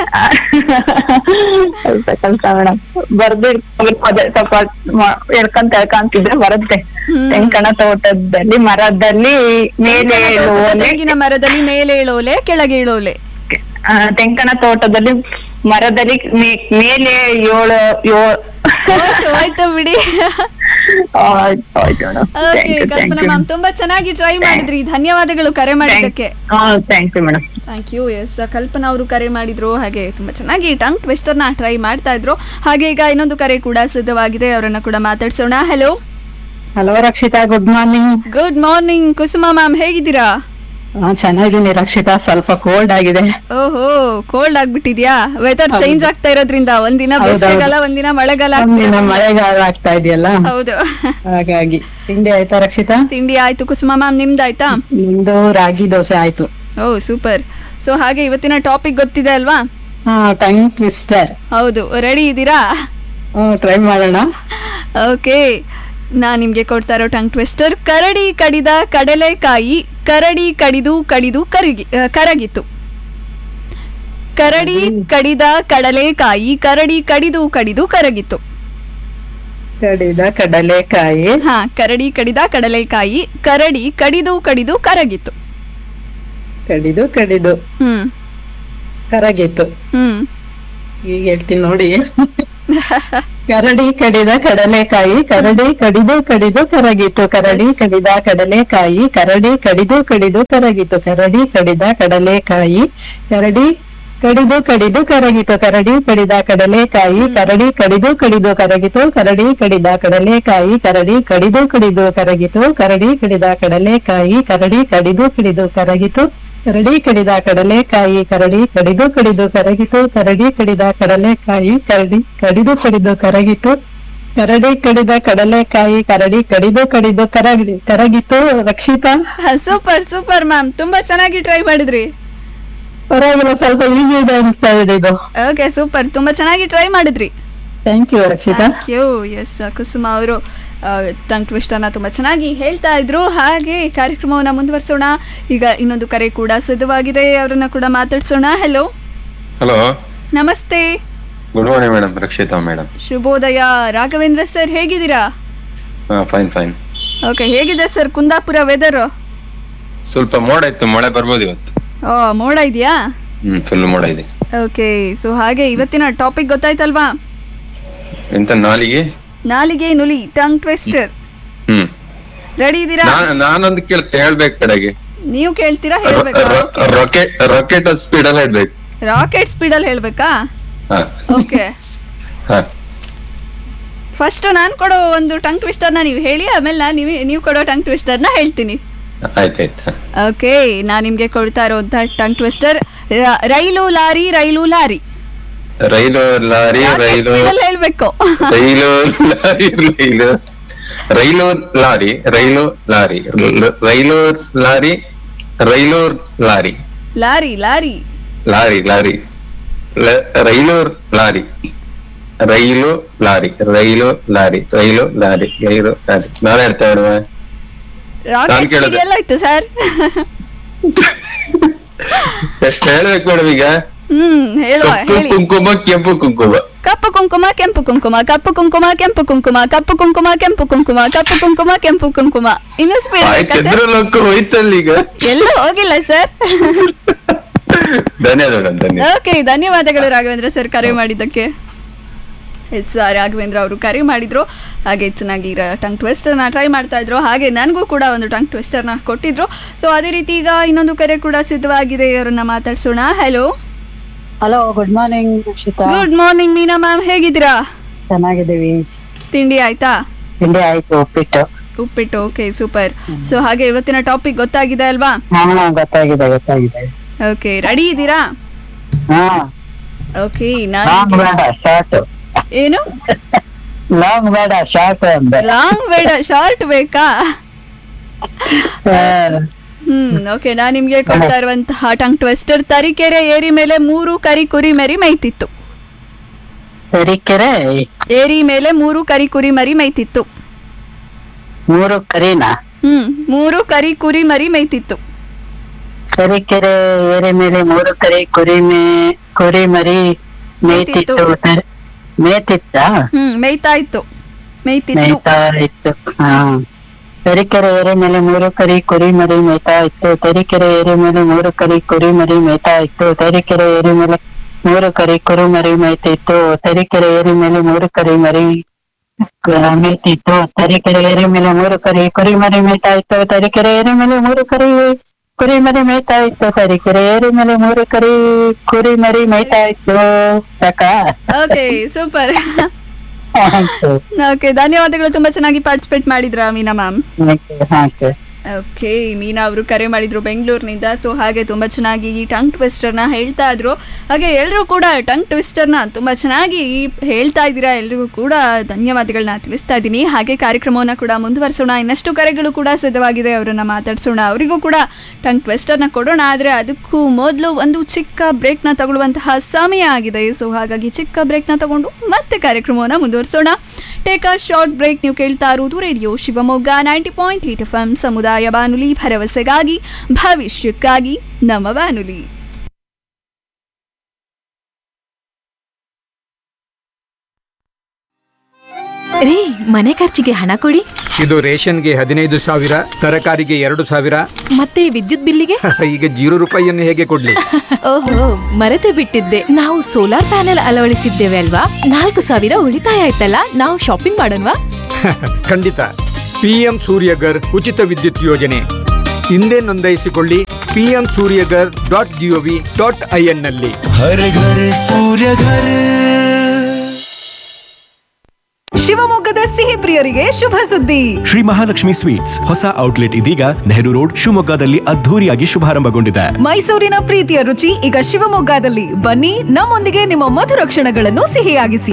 ಸ್ವಲ್ಪ ಕೆಲಸ ಮೇಡಮ್ ಬರ್ದಿಡ್ಕೋಬೇಕು ಅದೇ ಸ್ವಲ್ಪ ಮ- ಎಳ್ಕೊಂತ ಎಳ್ಕೊಂತಿದ್ರೆ ಬರುತ್ತೆ ಹ್ಮ್. ತೆಂಕಣ ತೋಟದಲ್ಲಿ ಮರದಲ್ಲಿ ಮೇಲೆ ತೆಂಗಿನ ತೋಟದ ಓಲೆ ತೆಂಗಿನ ಮರದಲ್ಲಿ ಮೇಲೇಳೋಲೆ ಕೆಳಗೇಳೋಲೆ ಆ, ತೆಂಕಣ ತೋಟದಲ್ಲಿ ಮರದಲ್ಲಿ ಮೇ- ಮೇಲೆ ಏಳು ಏಳು ಹೋಯ್ತು ಹೋಯ್ತು ಬಿಡಿ ಆಯ್ತು ಆಯ್ತು ಮೇಡಮ್ ಓಕೆ ಕಲ್ಪನಾ ಮ್ಯಾಮ್ ತುಂಬಾ ಚೆನ್ನಾಗಿ ಟ್ರೈ ಮಾಡಿದ್ರಿ ಧನ್ಯವಾದಗಳು ಕರೆ ಮಾಡಿದ್ದಕ್ಕೆ thank you madam thank you S Kalpana ಅವರು ಕರೆ ಮಾಡಿದ್ರು ಹಾಗೆ ತುಂಬಾ ಚೆನ್ನಾಗಿ ಟಂಗ್ ಟ್ವಿಸ್ಟರ್ನ ಟ್ರೈ ಮಾಡ್ತಾ ಇದ್ರು ಹಾಗೆ ಈಗ ಇನ್ನೊಂದು ಕರೆ ಕೂಡ ಸಿದ್ಧವಾಗಿದೆ ಅವರನ್ನ ಕೂಡ ಮಾತಾಡ್ಸೋಣ hello hello Rakshita good morning good morning Kusuma ma'am ಹೇಗಿದ್ದೀರಾ ಚೆನ್ನಾಗಿದ್ದೀನಿ ರಕ್ಷಿತಾ ಸ್ವಲ್ಪ ಕೋಲ್ಡ್ ಆಗಿದೆ ಓಹೋ ಕೋಲ್ಡ್ ಆಗ್ಬಿಟ್ಟಿದ್ಯಾ ವೆದರ್ ಚೇಂಜ್ ಆಗ್ತಾ ಇರೋದ್ರಿಂದ ಒಂದಿನ ಹೌದೌದು. ಬೇಸಿಗೆಗಾಲ ಒಂದಿನ ಮಳೆಗಾಲ ಆಗ್ತಾ ಒಂದಿನ ಇರೋದ್ರಿಂದ. ಮಳೆಗಾಲ ಆಗ್ತಾ ಇದೆಯಲ್ಲ ಹೌದು ಹಾಗಾಗಿ ತಿಂಡಿ ಆಯ್ತಾ ರಕ್ಷಿತಾ ತಿಂಡಿ ಆಯ್ತು ಕುಸುಮಾ ಮ್ಯಾಮ್ ನಿಮ್ದಾಯ್ತಾ ನಿಮ್ದು ರಾಗಿ ದೋಸೆ ಆಯ್ತು ಓ ಸೂಪರ್ ಸೊ ಹಾಗೆ ಇವತ್ತಿನ ಟಾಪಿಕ್ ಗೊತ್ತಿದೆ ಅಲ್ವಾ ಹಾ ಟಂಗ್ ಟ್ವಿಸ್ಟರ್ ಹೌದು ರೆಡಿ ಇದ್ದೀರಾ ಟ್ರೈ ಮಾಡೋಣ ಓಕೆ ನಾ ನಿಮ್ಗೆ ಕೊಡ್ತಾ ಇರೋ ಟಂಗ್ ಟ್ವಿಸ್ಟರ್ ಕರಡಿ ಕಡಿದ ಕಡಲೆಕಾಯಿ ಕರಡಿ ಕಡಿದು ಕಡಿದು ಕರಗಿ ಆ, ಕರಗಿತು ಕರಡಿ ಕಡಿದ ಕಡಲೆಕಾಯಿ ಕರಡಿ ಕಡಿದು ಕಡಿದು ಕರಗಿತು ಕಡಿದ ಕಡಲೆಕಾಯಿ ಹಾ ಕರಡಿ ಕಡಿದ ಕಡಲೆಕಾಯಿ ಕರಡಿ ಕಡಿದು ಕಡಿದು ಕರಗಿತು ಕಡಿದು ಕಡಿದು ಹ್ಮ್ ಕರಗಿತ್ತು ಹ್ಮ್ ಈಗ ಹೇಳ್ತೀನಿ ನೋಡಿ ಕರಡಿ ಕಡಿದ ಕಡಲೆಕಾಯಿ ಕರಡಿ ಕಡಿದು ಕಡಿದು ಕರಗಿತು ಕರಡಿ ಕಡಿದ ಕಡಲೆಕಾಯಿ ಕರಡಿ ಕಡಿದು ಕಡಿದು ಕರಗಿತು ಕರಡಿ ಕಡಿದ ಕಡಲೆಕಾಯಿ ಕರಡಿ ಕಡಿದು ಕಡಿದು ಕರಗಿತು ಕರಡಿ ಕಡಿದ ಕಡಲೆಕಾಯಿ ಕರಡಿ ಕಡಿದು ಕಡಿದು ಕರಗಿತು ಕರಡಿ ಕಡಿದ ಕಡಲೆಕಾಯಿ ಕರಡಿ ಕಡಿದು ಕಡಿದು ಕರಗಿತು ಕರಡಿ ಕಡಿದ ಕಡಲೆಕಾಯಿ ಕರಡಿ ಕಡಿದು ಕಡಿದು ಕರಗಿತು ಕರಡಿ ಕಡಿದ ಕಡಲೆಕಾಯಿ ಕರಡಿ ಕಡಿದು ಕಡಿದು ಕರಗಿತು ಕರಡಿ ಕಡಿದ ಕಡಲೆಕಾಯಿ ಕರಡಿ ಕಡಿದು ಕಡಿದು ಕರಗಿತು ಕರಡಿ ಕಡಿದ ಕಡಲೆಕಾಯಿ ಕರಡಿ ಕಡಿದು ಕಡಿದು ಕರಗಿ ಕರಗಿತು ರಕ್ಷಿತಾ ಸೂಪರ್ ಸೂಪರ್ ಮ್ಯಾಮ್ ತುಂಬಾ ಚೆನ್ನಾಗಿ ಟ್ರೈ ಮಾಡಿದ್ರಿ ಪರವಾಗಿಲ್ಲ ಸ್ವಲ್ಪ ಈಸಿ ಇದೆ ಅನಿಸ್ತಾ ಇದೆ ಇದು ಓಕೆ ಸೂಪರ್ ತುಂಬಾ ಚೆನ್ನಾಗಿ ಟ್ರೈ ಮಾಡಿದ್ರಿ thank you Rakshita thank you S Kusuma ಅವರು ಟಂಗ್ ಟ್ವಿಸ್ಟರ್ನ ತುಂಬ ಚೆನ್ನಾಗಿ ಹೇಳ್ತಾ ಇದ್ರು ಹಾಗೆ ಕಾರ್ಯಕ್ರಮವನ್ನು ಮುಂದುವರಿಸೋಣ ಈಗ ಇನ್ನೊಂದು ಕರೆ ಕೂಡ ಸಿದ್ಧವಾಗಿದೆ ಅವರನ್ನ ಕೂಡ ಮಾತಾಡ್ಸೋಣ ಹಲೋ ಹಲೋ ನಮಸ್ತೆ good morning madam Rakshita madam ಶುಭೋದಯ ರಾಘವೇಂದ್ರ ಸರ್ ಹೇಗಿದ್ದೀರಾ ಫೈನ್ ಫೈನ್ ಓಕೆ ಹೇಗಿದೆ ಸರ್ ಕುಂದಾಪುರ ವೆದರ್ ಸ್ವಲ್ಪ ಮೋಡ ಇತ್ತು ಮಳೆ ಬರ್ಬೋದು ಇವತ್ತು ಓ ಮೋಡ ಇದೆಯಾ ಹ್ಮ್ ಫುಲ್ ಮೋಡ ಇದೆ ಓಕೆ ಸೊ ಹಾಗೆ ಇವತ್ತಿನ ಟಾಪಿಕ್ ಗೊತ್ತಾಯ್ತಲ್ವಾ ಎಂತ ನಾಲಿಗೆ ನಾಲಿಗೆ ನುಲಿ ಟಂಗ್ ಟ್ವಿಸ್ಟರ್ ಹ್ಮ್ ರೆಡಿ ಇದ್ದೀರಾ ನಾ- ನಾನೊಂದು ಕೇಳ್ತೆ ಹೇಳ್ಬೇಕು ಕಡೆಗೆ ನೀವು ಕೇಳ್ತೀರಾ ಹೇಳ್ಬೇಕಾ ರಾಕೆಟ್ ರಾಕೆಟ್ ಸ್ಪೀಡ್ ಎಲ್ಲ ಇಡ್ಬೇಕು ರಾಕೆಟ್ ಸ್ಪೀಡಲ್ಲಿ ಹೇಳ್ಬೇಕಾ ಹಾ ಓಕೆ ಹಾ ಫಸ್ಟ್ ನಾನು ಕೊಡೋ ಒಂದು ಟಂಗ್ ಟ್ವಿಸ್ಟರ್ನ ನೀವು ಹೇಳಿ ಆಮೇಲೆ ನಾನು ನೀವು ನೀವು ಕೊಡೋ ಟಂಗ್ ಟ್ವಿಸ್ಟರ್ನ ಹೇಳ್ತೀನಿ ಆಯ್ತಾಯ್ತು ಓಕೆ ನಾನು ನಿಮಗೆ ಕೊಡ್ತಾ ಇರೋಂಥ tongue twister rail lorry rail lorry rail lorry rail ಸ್ಪೀಡಲ್ಲಿ ಹೇಳ್ಬೇಕು rail lorry rail rail lorry rail lorry ಲ- rail lorry rail lorry lorry lorry lorry lorry ಲ- rail lorry rail lorry rail lorry rail lorry rail lorry ನಾನೇ ಹೇಳ್ತಾ ಇಡುವ rocket ಕೇಳಿದೆ. ಎಲ್ಲ ಇತ್ತು ಸರ್ ಹೇಳ್ಬೇಕು ಮೇಡಮ್ ಈಗ ಹ್ಮ್ ಹೇಳುವ ಕಪ್ಪು ಹೇಳಿ ಕುಂಕುಮ ಕೆಂಪು ಕುಂಕುಮ ಕಪ್ಪು ಕುಂಕುಮ ಕೆಂಪು ಕುಂಕುಮ ಕಪ್ಪು ಕುಂಕುಮ ಕೆಂಪು ಕುಂಕುಮ ಕಪ್ಪು ಕುಂಕುಮ ಕೆಂಪು ಕುಂಕುಮ ಕಪ್ಪು ಕುಂಕುಮ ಕೆಂಪು ಕುಂಕುಮ ಇನ್ನು ಸ್ಪೀಡ್ ಬೇಕಾ ಸರ್ ಆಯ್ತು ಹೋಯ್ತಲ್ಲ ಈಗ ಎಲ್ಲೂ ಹೋಗಿಲ್ಲ ಸರ್ ಧನ್ಯವಾದ ಮೇಡಮ್ ಧನ್ಯವಾದ ಓಕೆ ಧನ್ಯವಾದಗಳು ರಾಘವೇಂದ್ರ ಸರ್ ಕರೆ ಮಾಡಿದ್ದಕ್ಕೆ ಎಸ್ ರಾಘವೇಂದ್ರ ಅವರು ಕರೆ ಮಾಡಿದ್ರು ಹಾಗೆ ಚೆನ್ನಾಗಿ ಟಂಗ್ ಟ್ವಿಸ್ಟರ್ನ ಟ್ರೈ ಮಾಡ್ತಾ ಇದ್ರು ಹಾಗೆ ನನಗೂ ಕೂಡ ಒಂದು ಟಂಗ್ ಟ್ವಿಸ್ಟರ್ನ ಕೊಟ್ಟಿದ್ರು ಸೊ ಅದೇ ರೀತಿ ಈಗ ಇನ್ನೊಂದು ಕರೆ ಕೂಡ ಸಿದ್ಧವಾಗಿದೆ ಅವರನ್ನ ಮಾತಾಡ್ಸೋಣ hello hello good morning Rakshita good morning Meena ma'am ಹೇಗಿದ್ದೀರಾ ಚೆನ್ನಾಗಿದ್ದೀವಿ ತಿಂಡಿ ಆಯ್ತಾ ತಿಂಡಿ ಆಯ್ತು ಉಪ್ಪಿಟ್ಟು ಉಪ್ಪಿಟ್ಟು ಓಕೆ ಸೂಪರ್ ಸೊ ಹಾಗೆ ಇವತ್ತಿನ ಟಾಪಿಕ್ ಗೊತ್ತಾಗಿದೆ ಅಲ್ವಾ ಹಾ ಗೊತ್ತಾಗಿದೆ ಗೊತ್ತಾಗಿದೆ ಓಕೆ ರೆಡಿ ಇದ್ದೀರಾ ಹಾ ಓಕೆ ಲಾಂಗ್ ನಾನು ಬೇಡ ಶಾರ್ಟ್ ಏನು ಲಾಂಗ್ ಬೇಡ ಶಾರ್ಟ್ ಅಂದೆ ಲಾಂಗ್ ಬೇಡ ಶಾರ್ಟ್ ಬೇಕಾ ಹಾ. ಹ್ಮ್ ಓಕೆ ನಾನು ನಿಮ್ಗೆ ಕೊಡ್ತಾ ಇರುವಂತಹ ಟಂಗ್ ಟ್ವಿಸ್ಟರ್ ತರೀಕೆರೆ ಏರಿ ಮೇಲೆ ಮೂರು ಕರಿ ಕುರಿ ಮರಿ ಮೈತಿತ್ತು ತರೀಕೆರೆ ಏರಿ ಮೇಲೆ ಮೂರು ಕರಿ ಕುರಿ ಮರಿ ಮೈತಿತ್ತು ಮೂರು ಕರಿನ ಹ್ಮ್ ಮೂರು ಕರಿ ಕುರಿ ಮರಿ ಮೈತಿತ್ತು ತರೀಕೆರೆ ಏರಿ ಮೇಲೆ ಮೂರು ಕರಿ ಕುರಿ ಮೇ ಕುರಿ ಮರಿ ಮೇಯ್ತಿತ್ತು ತರ- ಮೇಯ್ತಿತ್ತ ಹ್ಮ್ ಮೇಯ್ತಾ ಇತ್ತು ಮೇಯ್ತಿತ್ತು ಮೇಯ್ತಾ ಇತ್ತು ಹಾ ತರೀಕೆರೆ ಏರಿ ಮೇಲೆ ಮೂರು ಕರಿ ಕುರಿ ಮರಿ ಮೇಯ್ತಾ ಇತ್ತು ತರೀಕೆರೆ ಏರಿ ಮೇಲೆ ಮೂರು ಕರಿ ಕುರಿ ಮರಿ ಮೇಯ್ತಾ ಇತ್ತು ತರೀಕೆರೆ ಏರಿ ಮೇಲೆ ಮೂರು ಕರಿ ಕುರಿ ಮರಿ ಮೇಯ್ತಿತ್ತು ತರೀಕೆರೆ ಏರಿ ಮೇಲೆ ಮೂರು ಕರಿ ಮರಿ ಕ- ಮೇಯ್ತಿತ್ತು ತರೀಕೆರೆ ಏರಿ ಮೇಲೆ ಮೂರು ಕರಿ ಕುರಿ ಮರಿ ಮೇಯ್ತಾ ಇತ್ತು ತರೀಕೆರೆ ಏರಿ ಮೇಲೆ ಮೂರು ಕರಿ ಕುರಿ ಮರಿ ಮೇಯ್ತಾ ಇತ್ತು ತರೀಕೆರೆ ಏರಿ ಮೇಲೆ ಮೂರು ಕರಿ ಕುರಿ ಮರಿ ಮೇಯ್ತಾ ಇತ್ತು ಸಾಕ ಓಕೆ ಸೂಪರ್ ಓಕೆ ಧನ್ಯವಾದಗಳು ತುಂಬಾ ಚೆನ್ನಾಗಿ ಪಾರ್ಟಿಸಿಪೇಟ್ ಮಾಡಿದ್ರ ಮೀನಾ ಮ್ಯಾಮ್ ಹಾಗೆ ಓಕೆ ಮೀನಾ ಅವರು ಕರೆ ಮಾಡಿದ್ರು ಬೆಂಗಳೂರಿನಿಂದ ಸೊ ಹಾಗೆ ತುಂಬ ಚೆನ್ನಾಗಿ ಈ ಟಂಗ್ ಟ್ವಿಸ್ಟರ್ನ ಹೇಳ್ತಾ ಇದ್ರು ಹಾಗೆ ಎಲ್ಲರೂ ಕೂಡ ಟಂಗ್ ಟ್ವಿಸ್ಟರ್ನ ತುಂಬ ಚೆನ್ನಾಗಿ ಹೇಳ್ತಾ ಇದ್ದೀರಾ ಎಲ್ರಿಗೂ ಕೂಡ ಧನ್ಯವಾದಗಳನ್ನ ತಿಳಿಸ್ತಾ ಇದ್ದೀನಿ ಹಾಗೆ ಕಾರ್ಯಕ್ರಮವನ್ನು ಕೂಡ ಮುಂದುವರಿಸೋಣ ಇನ್ನಷ್ಟು ಕರೆಗಳು ಕೂಡ ಸಿದ್ಧವಾಗಿದೆ ಅವರನ್ನು ಮಾತಾಡ್ಸೋಣ ಅವರಿಗೂ ಕೂಡ ಟಂಗ್ ಟ್ವಿಸ್ಟರ್ನ ಕೊಡೋಣ ಆದರೆ ಅದಕ್ಕೂ ಮೊದಲು ಒಂದು ಚಿಕ್ಕ ಬ್ರೇಕ್ನ ತಗೊಳ್ಳುವಂತಹ ಸಮಯ ಆಗಿದೆ ಸೊ ಹಾಗಾಗಿ ಚಿಕ್ಕ ಬ್ರೇಕ್ನ ತಗೊಂಡು ಮತ್ತೆ ಕಾರ್ಯಕ್ರಮವನ್ನು ಮುಂದುವರಿಸೋಣ ಟೇಕ್ ಅ ಶಾರ್ಟ್ ಬ್ರೇಕ್ ನೀವು ಕೇಳ್ತಾ ಇರುವುದು radio Shivamogga ninety point eight F M ಸಮುದಾಯ ಬಾನುಲಿ ಭರವಸೆಗಾಗಿ ಭವಿಷ್ಯಕ್ಕಾಗಿ ನಮ್ಮ ಬಾನುಲಿ ರೀ ಮನೆ ಖರ್ಚಿಗೆ ಹಣ ಕೊಡಿ ಇದು ರೇಷನ್ಗೆ ಹದಿನೈದು ಸಾವಿರ ತರಕಾರಿಗೆ ಎರಡು ಸಾವಿರ ಮತ್ತೆ ವಿದ್ಯುತ್ ಬಿಲ್ಲಿಗೆ ಈಗ ಜೀರೋ ರೂಪಾಯಿಯನ್ನು ಹೇಗೆ ಕೊಡ್ಲಿ ಓಹೋ ಮರೆತೇ ಬಿಟ್ಟಿದ್ದೆ ನಾವು ಸೋಲಾರ್ ಪ್ಯಾನೆಲ್ ಅಳವಡಿಸಿದ್ದೇವೆ ಅಲ್ವಾ ನಾಲ್ಕು ಸಾವಿರ ಉಳಿತಾಯ ಆಯ್ತಲ್ಲ ನಾವು ಶಾಪಿಂಗ್ ಮಾಡೋಣವಾ ಖಂಡಿತ ಪಿಎಂ ಸೂರ್ಯಗರ್ ಉಚಿತ ವಿದ್ಯುತ್ ಯೋಜನೆ ಹಿಂದೆ ನೋಂದಾಯಿಸಿಕೊಳ್ಳಿ PM Suryaghar dot G O V dot I N ನಲ್ಲಿ हर घर सूर्य घर ಶಿವಮೊಗ್ಗದ ಸಿಹಿ ಪ್ರಿಯರಿಗೆ ಶುಭ ಸುದ್ದಿ ಶ್ರೀ ಮಹಾಲಕ್ಷ್ಮಿ ಸ್ವೀಟ್ಸ್ ಹೊಸ ಔಟ್ಲೆಟ್ ಇದೀಗ ನೆಹರು ರೋಡ್ ಶಿವಮೊಗ್ಗದಲ್ಲಿ ಅದ್ಧೂರಿಯಾಗಿ ಶುಭಾರಂಭಗೊಂಡಿದೆ ಮೈಸೂರಿನ ಪ್ರೀತಿಯ ರುಚಿ ಈಗ ಶಿವಮೊಗ್ಗದಲ್ಲಿ ಬನ್ನಿ ನಮ್ಮೊಂದಿಗೆ ನಿಮ್ಮ ಮಧುರ ಕ್ಷಣಗಳನ್ನು ಸಿಹಿಯಾಗಿಸಿ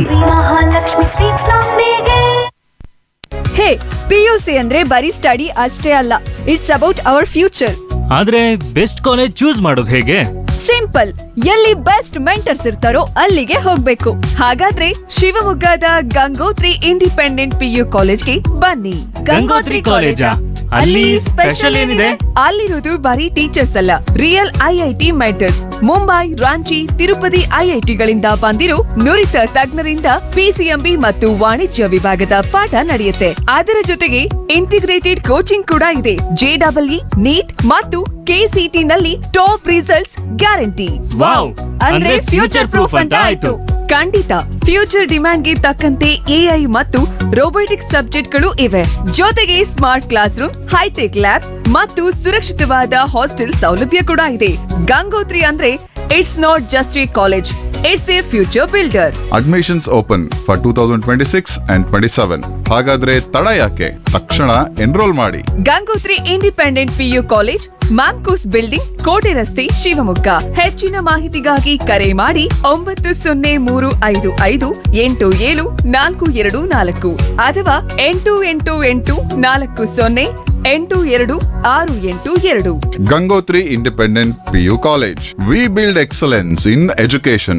ಹೇ ಪಿಯುಸಿ ಅಂದ್ರೆ ಬರೀ ಸ್ಟಡಿ ಅಷ್ಟೇ ಅಲ್ಲ ಇಟ್ಸ್ ಅಬೌಟ್ ಅವರ್ ಫ್ಯೂಚರ್ ಆದ್ರೆ ಬೆಸ್ಟ್ ಕಾಲೇಜ್ ಚೂಸ್ ಮಾಡೋದು ಹೇಗೆ ಸಿಂಪಲ್ ಎಲ್ಲಿ ಬೆಸ್ಟ್ ಮೆಂಟರ್ಸ್ ಇರ್ತಾರೋ ಅಲ್ಲಿಗೆ ಹೋಗ್ಬೇಕು ಹಾಗಾದ್ರೆ ಶಿವಮೊಗ್ಗದ ಗಂಗೋತ್ರಿ ಇಂಡಿಪೆಂಡೆಂಟ್ ಪಿಯು ಕಾಲೇಜ್ಗೆ ಬನ್ನಿ ಗಂಗೋತ್ರಿ ಕಾಲೇಜಾ? ಅಲ್ಲಿ special ಏನಿದೆ? ಅಲ್ಲಿರೋದು ಬರೀ ಟೀಚರ್ಸ್ ಅಲ್ಲ real IIT mentors Mumbai Ranchi Tirupati ಐಐಟಿಗಳಿಂದ ಬಂದಿರೋ ನುರಿತ ತಜ್ಞರಿಂದ ಪಿಸಿಎಂಬಿ ಮತ್ತು ವಾಣಿಜ್ಯ ವಿಭಾಗದ ಪಾಠ ನಡೆಯುತ್ತೆ ಅದರ ಜೊತೆಗೆ ಇಂಟಿಗ್ರೇಟೆಡ್ ಕೋಚಿಂಗ್ ಕೂಡ ಇದೆ ಜೆಡಬ್ಲ್ಇ ನೀಟ್ ಮತ್ತು ಕೆಸಿಟಿ ನಲ್ಲಿ ಟಾಪ್ ರಿಸಲ್ಟ್ಸ್ ಗ್ಯಾರಂಟಿ ವಾವ್ ಅಂದ್ರೆ ಫ್ಯೂಚರ್ ಪ್ರೂಫ್ ಅಂತ ಆಯ್ತು ಖಂಡಿತ ಫ್ಯೂಚರ್ ಡಿಮ್ಯಾಂಡ್ಗೆ ತಕ್ಕಂತೆ ಎಐ ಮತ್ತು ರೋಬೋಟಿಕ್ಸ್ ಸಬ್ಜೆಕ್ಟ್ಗಳು ಇವೆ ಜೊತೆಗೆ smart classrooms hitech labs ಮತ್ತು ಸುರಕ್ಷಿತವಾದ ಹಾಸ್ಟೆಲ್ ಸೌಲಭ್ಯ ಕೂಡ ಇದೆ ಗಂಗೋತ್ರಿ ಅಂದ್ರೆ it's not just a college it's a future builder admissions open for two thousand twenty six and twenty seven ಹಾಗಾದ್ರೆ ತಡ ಯಾಕೆ ತಕ್ಷಣ ಎನ್ರೋಲ್ ಮಾಡಿ Gangotri independent PU college MAMCOS building ಕೋಟೆ ರಸ್ತೆ ಶಿವಮೊಗ್ಗ ಹೆಚ್ಚಿನ ಮಾಹಿತಿಗಾಗಿ ಕರೆ ಮಾಡಿ ಒಂಬತ್ತು ಸೊನ್ನೆ ಮೂರು ಐದು ಐದು ಎಂಟು ಏಳು ನಾಲ್ಕು ಎರಡು ನಾಲ್ಕು ಅಥವಾ ಎಂಟು ಎಂಟು ಎಂಟು ನಾಲ್ಕು ಸೊನ್ನೆ ಎಂಟು ಎರಡು ಆರು ಎಂಟು ಎರಡು Gangotri independent PU college we build excellence in education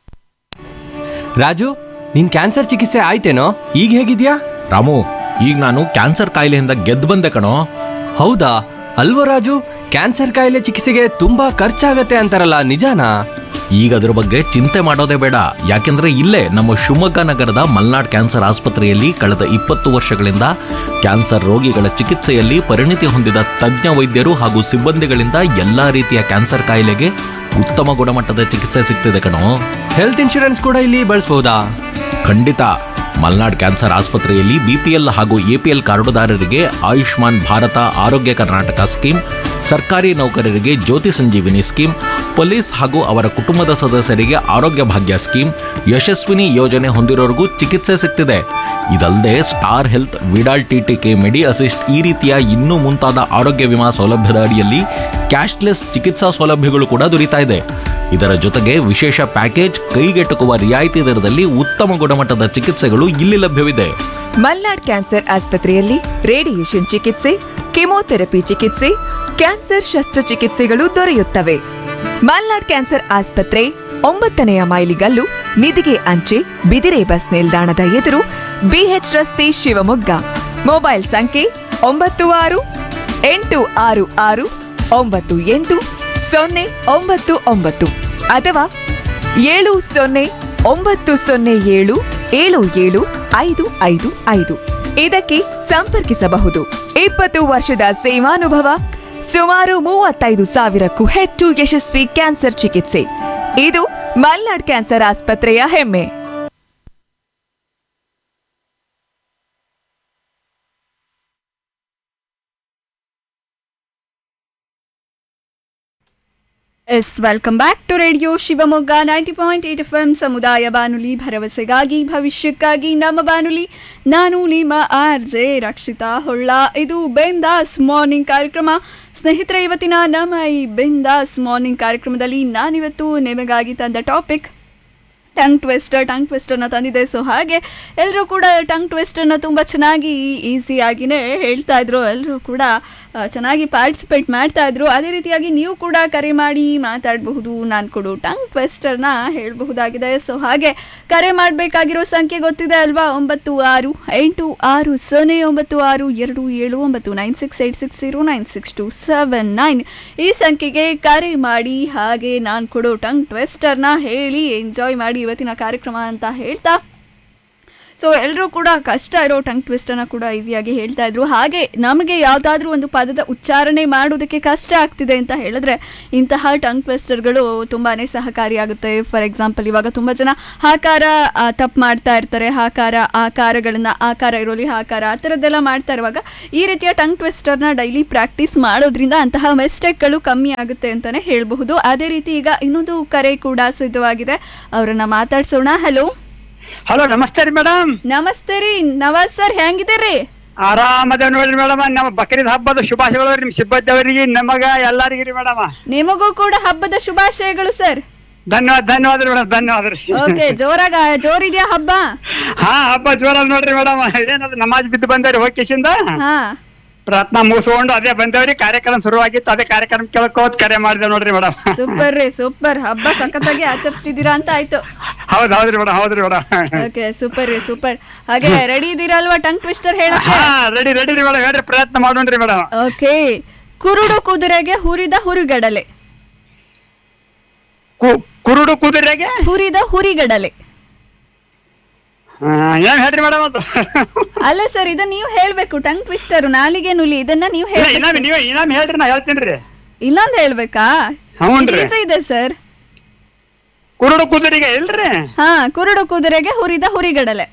Raju ನಿನ್ ಕ್ಯಾನ್ಸರ್ ಚಿಕಿತ್ಸೆ ಆಯ್ತೇನೋ ಈಗ ಹೇಗಿದ್ಯಾ ರಾಮು ಈಗ ನಾನು ಕ್ಯಾನ್ಸರ್ ಕಾಯಿಲೆಯಿಂದ ಗೆದ್ದು ಬಂದೆ ಕಣೋ ಹೌದಾ ಅಲ್ವೋ ರಾಜು ಕ್ಯಾನ್ಸರ್ ಕಾಯಿಲೆ ಚಿಕಿತ್ಸೆಗೆ ತುಂಬಾ ಖರ್ಚಾಗತ್ತೆ ಅಂತಾರಲ್ಲ ನಿಜಾನಾ ಈಗ ಅದ್ರ ಬಗ್ಗೆ ಚಿಂತೆ ಮಾಡೋದೇ ಬೇಡ ಯಾಕೆಂದ್ರೆ ಇಲ್ಲೇ ನಮ್ಮ ಶಿವಮೊಗ್ಗ ನಗರದ ಮಲ್ನಾಡ್ ಕ್ಯಾನ್ಸರ್ ಆಸ್ಪತ್ರೆಯಲ್ಲಿ ಕಳೆದ ಇಪ್ಪತ್ತು ವರ್ಷಗಳಿಂದ ಕ್ಯಾನ್ಸರ್ ರೋಗಿಗಳ ಚಿಕಿತ್ಸೆಯಲ್ಲಿ ಪರಿಣಿತಿ ಹೊಂದಿದ ತಜ್ಞ ವೈದ್ಯರು ಹಾಗೂ ಸಿಬ್ಬಂದಿಗಳಿಂದ ಎಲ್ಲಾ ರೀತಿಯ ಕ್ಯಾನ್ಸರ್ ಕಾಯಿಲೆಗೆ ಉತ್ತಮ ಗುಣಮಟ್ಟದ ಚಿಕಿತ್ಸೆ ಸಿಗ್ತಿದೆ ಕಣೋ ಹೆಲ್ತ್ ಇನ್ಶೂರೆನ್ಸ್ ಕೂಡ ಇಲ್ಲಿ ಬಳಸಬಹುದಾ ಖಂಡಿತ ಮಲ್ನಾಡ್ ಕ್ಯಾನ್ಸರ್ ಆಸ್ಪತ್ರೆಯಲ್ಲಿ ಬಿಪಿಎಲ್ ಹಾಗೂ ಎಪಿಎಲ್ ಕಾರ್ಡುದಾರರಿಗೆ ಆಯುಷ್ಮಾನ್ ಭಾರತ ಆರೋಗ್ಯ ಕರ್ನಾಟಕ ಸ್ಕೀಮ್ ಸರ್ಕಾರಿ ನೌಕರರಿಗೆ ಜ್ಯೋತಿ ಸಂಜೀವಿನಿ ಸ್ಕೀಮ್ ಪೊಲೀಸ್ ಹಾಗೂ ಅವರ ಕುಟುಂಬದ ಸದಸ್ಯರಿಗೆ ಆರೋಗ್ಯ ಭಾಗ್ಯ ಸ್ಕೀಮ್ ಯಶಸ್ವಿನಿ ಯೋಜನೆ ಹೊಂದಿರೋರಿಗೂ ಚಿಕಿತ್ಸೆ ಸಿಗ್ತಿದೆ ಇದಲ್ಲದೆ Star Health Vidal TTK Medi Assist ಈ ರೀತಿಯ ಇನ್ನೂ ಮುಂತಾದ ಆರೋಗ್ಯ ವಿಮಾ ಸೌಲಭ್ಯದ ಅಡಿಯಲ್ಲಿ ಕ್ಯಾಶ್ಲೆಸ್ ಚಿಕಿತ್ಸಾ ಸೌಲಭ್ಯಗಳು ಕೂಡ ದೊರೀತಾ ಇದೆ ಇದರ ಜೊತೆಗೆ ವಿಶೇಷ ಪ್ಯಾಕೇಜ್ ಕೈಗೆಟುಕುವ ರಿಯಾಯಿತಿ ದರದಲ್ಲಿ ಉತ್ತಮ ಗುಣಮಟ್ಟದ ಚಿಕಿತ್ಸೆಗಳು ಇಲ್ಲಿ ಲಭ್ಯವಿದೆ ಮಲ್ನಾಡ್ ಕ್ಯಾನ್ಸರ್ ಆಸ್ಪತ್ರೆಯಲ್ಲಿ ರೇಡಿಯೇಷನ್ ಚಿಕಿತ್ಸೆ ಕೆಮೊಥೆರಪಿ ಚಿಕಿತ್ಸೆ ಕ್ಯಾನ್ಸರ್ ಶಸ್ತ್ರಚಿಕಿತ್ಸೆಗಳು ದೊರೆಯುತ್ತವೆ ಮಲ್ನಾಡ್ ಕ್ಯಾನ್ಸರ್ ಆಸ್ಪತ್ರೆ ಒಂಬತ್ತನೆಯ ಮೈಲಿಗಲ್ಲು ನಿಧಿಗೆ ಅಂಚೆ ಬಿದಿರೆ ಬಸ್ ನಿಲ್ದಾಣದ ಎದುರು ಬಿಎಚ್ ರಸ್ತೆ ಶಿವಮೊಗ್ಗ ಮೊಬೈಲ್ ಸಂಖ್ಯೆ ಒಂಬತ್ತು ಆರು ಎಂಟು ಆರು ಆರು ಒಂಬತ್ತು ಎಂಟು ಸೊನ್ನೆ ಒಂಬತ್ತು ಒಂಬತ್ತು ಅಥವಾ ಏಳು ಸೊನ್ನೆ ಒಂಬತ್ತು ಸೊನ್ನೆ ಏಳು ಏಳು ಏಳು ಐದು ಐದು ಐದು ಇದಕ್ಕೆ ಸಂಪರ್ಕಿಸಬಹುದು ಇಪ್ಪತ್ತು ವರ್ಷದ ಸೇವಾನುಭವ ಸುಮಾರು ಮೂವತ್ತೈದು ಸಾವಿರಕ್ಕೂ ಹೆಚ್ಚು ಯಶಸ್ವಿ ಕ್ಯಾನ್ಸರ್ ಚಿಕಿತ್ಸೆ ಇದು ಮಲ್ನಾಡ್ ಕ್ಯಾನ್ಸರ್ ಆಸ್ಪತ್ರೆಯ ಹೆಮ್ಮೆ yes welcome back to radio Shivamogga ninety point eight F M ಸಮುದಾಯ ಬಾನುಲಿ ಭರವಸೆಗಾಗಿ ಭವಿಷ್ಯಕ್ಕಾಗಿ ನಮ್ಮ ಬಾನುಲಿ ನಾನು ನಿಮ್ಮ ಆರ್ ಜೆ ರಕ್ಷಿತಾ ಹೊಳ್ಳ ಇದು ಬೆಂದಾಸ್ ಮಾರ್ನಿಂಗ್ ಕಾರ್ಯಕ್ರಮ ಸ್ನೇಹಿತರೆ ಇವತ್ತಿನ ನಮ್ಮ ಈ ಬೆಂದಾಸ್ ಮಾರ್ನಿಂಗ್ ಕಾರ್ಯಕ್ರಮದಲ್ಲಿ ನಾನಿವತ್ತು ನಿಮಗಾಗಿ ತಂದ ಟಾಪಿಕ್ ಟಂಗ್ ಟ್ವಿಸ್ಟರ್ ಟಂಗ್ ಟ್ವಿಸ್ಟರ್ನ ತಂದಿದೆ ಸೊ ಹಾಗೆ ಎಲ್ಲರೂ ಕೂಡ ಟಂಗ್ ಟ್ವಿಸ್ಟರ್ನ ತುಂಬ ಚೆನ್ನಾಗಿ ಈಸಿಯಾಗಿಯೇ ಹೇಳ್ತಾ ಇದ್ರು ಎಲ್ಲರೂ ಕೂಡ ಆ, ಚೆನ್ನಾಗಿ ಪಾರ್ಟಿಸಿಪೇಟ್ ಮಾಡ್ತಾ ಇದ್ರು ಅದೇ ರೀತಿಯಾಗಿ ನೀವು ಕೂಡ ಕರೆ ಮಾಡಿ ಮಾತಾಡಬಹುದು ನಾನು ಕೊಡು ಟಂಗ್ ಟ್ವಿಸ್ಟರ್ನ ಹೇಳಬಹುದಾಗಿದೆ ಸೊ ಹಾಗೆ ಕರೆ ಮಾಡಬೇಕಾಗಿರೋ ಸಂಖ್ಯೆ ಗೊತ್ತಿದೆ ಅಲ್ವಾ ಒಂಬತ್ತು ಆರು ಎಂಟು ಆರು ಸೊನ್ನೆ ಒಂಬತ್ತು ಆರು ಎರಡು ಏಳು ಒಂಬತ್ತು nine six eight six zero nine six two seven nine ಈ ಸಂಖ್ಯೆಗೆ ಕರೆ ಮಾಡಿ ಹಾಗೆ ನಾನು ಕೊಡೋ ಟಂಗ್ ಟ್ವಿಸ್ಟರ್ನ ಹೇಳಿ ಎಂಜಾಯ್ ಮಾಡಿ ಇವತ್ತಿನ ಕಾರ್ಯಕ್ರಮ ಅಂತ ಹೇಳ್ತಾ ಸೊ ಎಲ್ಲರೂ ಕೂಡ ಕಷ್ಟ ಇರೋ ಟಂಗ್ ಟ್ವಿಸ್ಟನ್ನು ಕೂಡ ಈಸಿಯಾಗಿ ಹೇಳ್ತಾ ಇದ್ರು ಹಾಗೆ ನಮಗೆ ಯಾವುದಾದ್ರೂ ಒಂದು ಪದದ ಉಚ್ಚಾರಣೆ ಮಾಡೋದಕ್ಕೆ ಕಷ್ಟ ಆಗ್ತಿದೆ ಅಂತ ಹೇಳಿದ್ರೆ ಇಂತಹ ಟಂಗ್ ಟ್ವಿಸ್ಟರ್ಗಳು ತುಂಬಾ ಸಹಕಾರಿಯಾಗುತ್ತೆ ಫಾರ್ ಎಕ್ಸಾಂಪಲ್ ಇವಾಗ ತುಂಬ ಜನ ಹಾಕಾರ ತಪ್ಪು ಮಾಡ್ತಾ ಇರ್ತಾರೆ ಹಾಕಾರ ಆಕಾರಗಳನ್ನ ಆಕಾರ ಇರೋಲಿ ಹಾಕಾರ ಆ ಥರದ್ದೆಲ್ಲ ಮಾಡ್ತಾ ಇರುವಾಗ ಈ ರೀತಿಯ ಟಂಗ್ ಟ್ವಿಸ್ಟರ್ನ ಡೈಲಿ ಪ್ರಾಕ್ಟೀಸ್ ಮಾಡೋದ್ರಿಂದ ಅಂತಹ ಮಿಸ್ಟೇಕ್ಗಳು ಕಮ್ಮಿ ಆಗುತ್ತೆ ಅಂತಲೇ ಹೇಳಬಹುದು ಅದೇ ರೀತಿ ಈಗ ಇನ್ನೊಂದು ಕರೆ ಕೂಡ ಸಿದ್ಧವಾಗಿದೆ ಅವರನ್ನ ಮಾತಾಡ್ಸೋಣ ಹಲೋ ಹಲೋ ನಮಸ್ತೆ ರೀ ಮೇಡಮ್ ನಮಸ್ತೆ ರೀ ನವಾಜ್ ಸರ್ ಹೆಂಗಿದ್ದೀರಿ ಆರಾಮದ ನೋಡ್ರಿ ಮೇಡಮ್ ನಮ್ಮ ಬಕ್ರೀದ್ ಹಬ್ಬದ ಶುಭಾಶಯಗಳು ನಿಮ್ ಸಿಬ್ಬಂದಿ ಅವರಿಗೆ ನಮಗ ಎಲ್ಲರಿಗೂ ರೀ ಮೇಡಮ್ ನಿಮಗೂ ಕೂಡ ಹಬ್ಬದ ಶುಭಾಶಯಗಳು ಸರ್ ಧನ್ಯವಾದ ಧನ್ಯವಾದ ರೀ ಮೇಡಮ್ ಧನ್ಯವಾದ ರೀ ಓಕೆ ಜೋರಾಗ ಜೋರಿದ್ಯಾ ಹಬ್ಬ ಹಾ ಹಬ್ಬ ಜೋರ ನೋಡ್ರಿ ಮೇಡಮ್ ಏನದು ನಮಾಜ್ ಬಿದ್ದು ಬಂದವ್ರಿ ಹೋಗಿಸಿಂದ ಹಾ ಪ್ರಾರ್ಥನಾ ಮುಗಿಸ್ಕೊಂಡು ಅದೇ ಬಂದವ್ರಿ ಕಾರ್ಯಕ್ರಮ ಶುರುವಾಗಿತ್ತು ಅದೇ ಕಾರ್ಯಕ್ರಮ ಕೇಳ್ಕೋತ್ ಕರೆ ಮಾಡಿದೆ ನೋಡ್ರಿ ಮೇಡಮ್ ಸೂಪರ್ ರೀ ಸೂಪರ್ ಹಬ್ಬ ಸಖತ್ತಾಗಿ ಆಚರಿಸ್ತಿದ್ದೀರಾ ಅಂತ ಆಯ್ತು ಹೌದ್ ಹೌದ್ರಿ ಮೇಡಮ್ ಹೌದ್ರಿ ಮೇಡಮ್ ಓಕೆ ಸೂಪರ್ ರೀ ಸೂಪರ್ ಹಾಗೆ ರೆಡಿ ಇದ್ದೀರಾ ಅಲ್ವಾ ಟಂಗ್ ಟ್ವಿಸ್ಟರ್ ಹೇಳಕ್ಕೆ ಹಾ ರೆಡಿ ರೆಡಿ ರೀ ಮೇಡಮ್ ಹೇಳ್ರಿ ಪ್ರಯತ್ನ ಮಾಡೋಣ್ರಿ ಮೇಡಮ್ ಓಕೆ ಕುರುಡು ಕುದುರೆಗೆ ಹುರಿದ ಹುರಿಗಡಲೆ ಕುರುಡು ಕುದುರೆಗೆ ಹುರಿದ ಹುರಿಗಡಲೆ ಏನ್ ಹೇಳ್ರಿ ಮೇಡಮ್ ಅದು ಅಲ್ಲ ಸರ್ ಇದನ್ನ ನೀವು ಹೇಳ್ಬೇಕು ಟಂಗ್ ಟ್ವಿಸ್ಟರ್ ನಾಲಿಗೆ ನುಲಿ ಇದನ್ನ ನೀವು ಇಲ್ಲ, ಇನ್ನೊಮ್ಮೆ ಹೇಳ್ಬೇಕು ನೀವೇ ಇನ್ನೊಮ್ಮೆ ಹೇಳ್ರಿ ನಾ ಹೇಳ್ತೀನಿ ಇನ್ನೊಂದ್ ಹೇಳ್ಬೇಕಾ ಹ್ಞೂನ್ರಿ. ಇದು easy ಇದೆ ಸರ್ ಕುರುಡು ಕುದುರೆಗೆ ಇಲ್ರಿ ಹಾ ಕುರುಡು ಕುದುರೆಗೆ ಹುರಿದ ಹುರಿಗಡಲೆ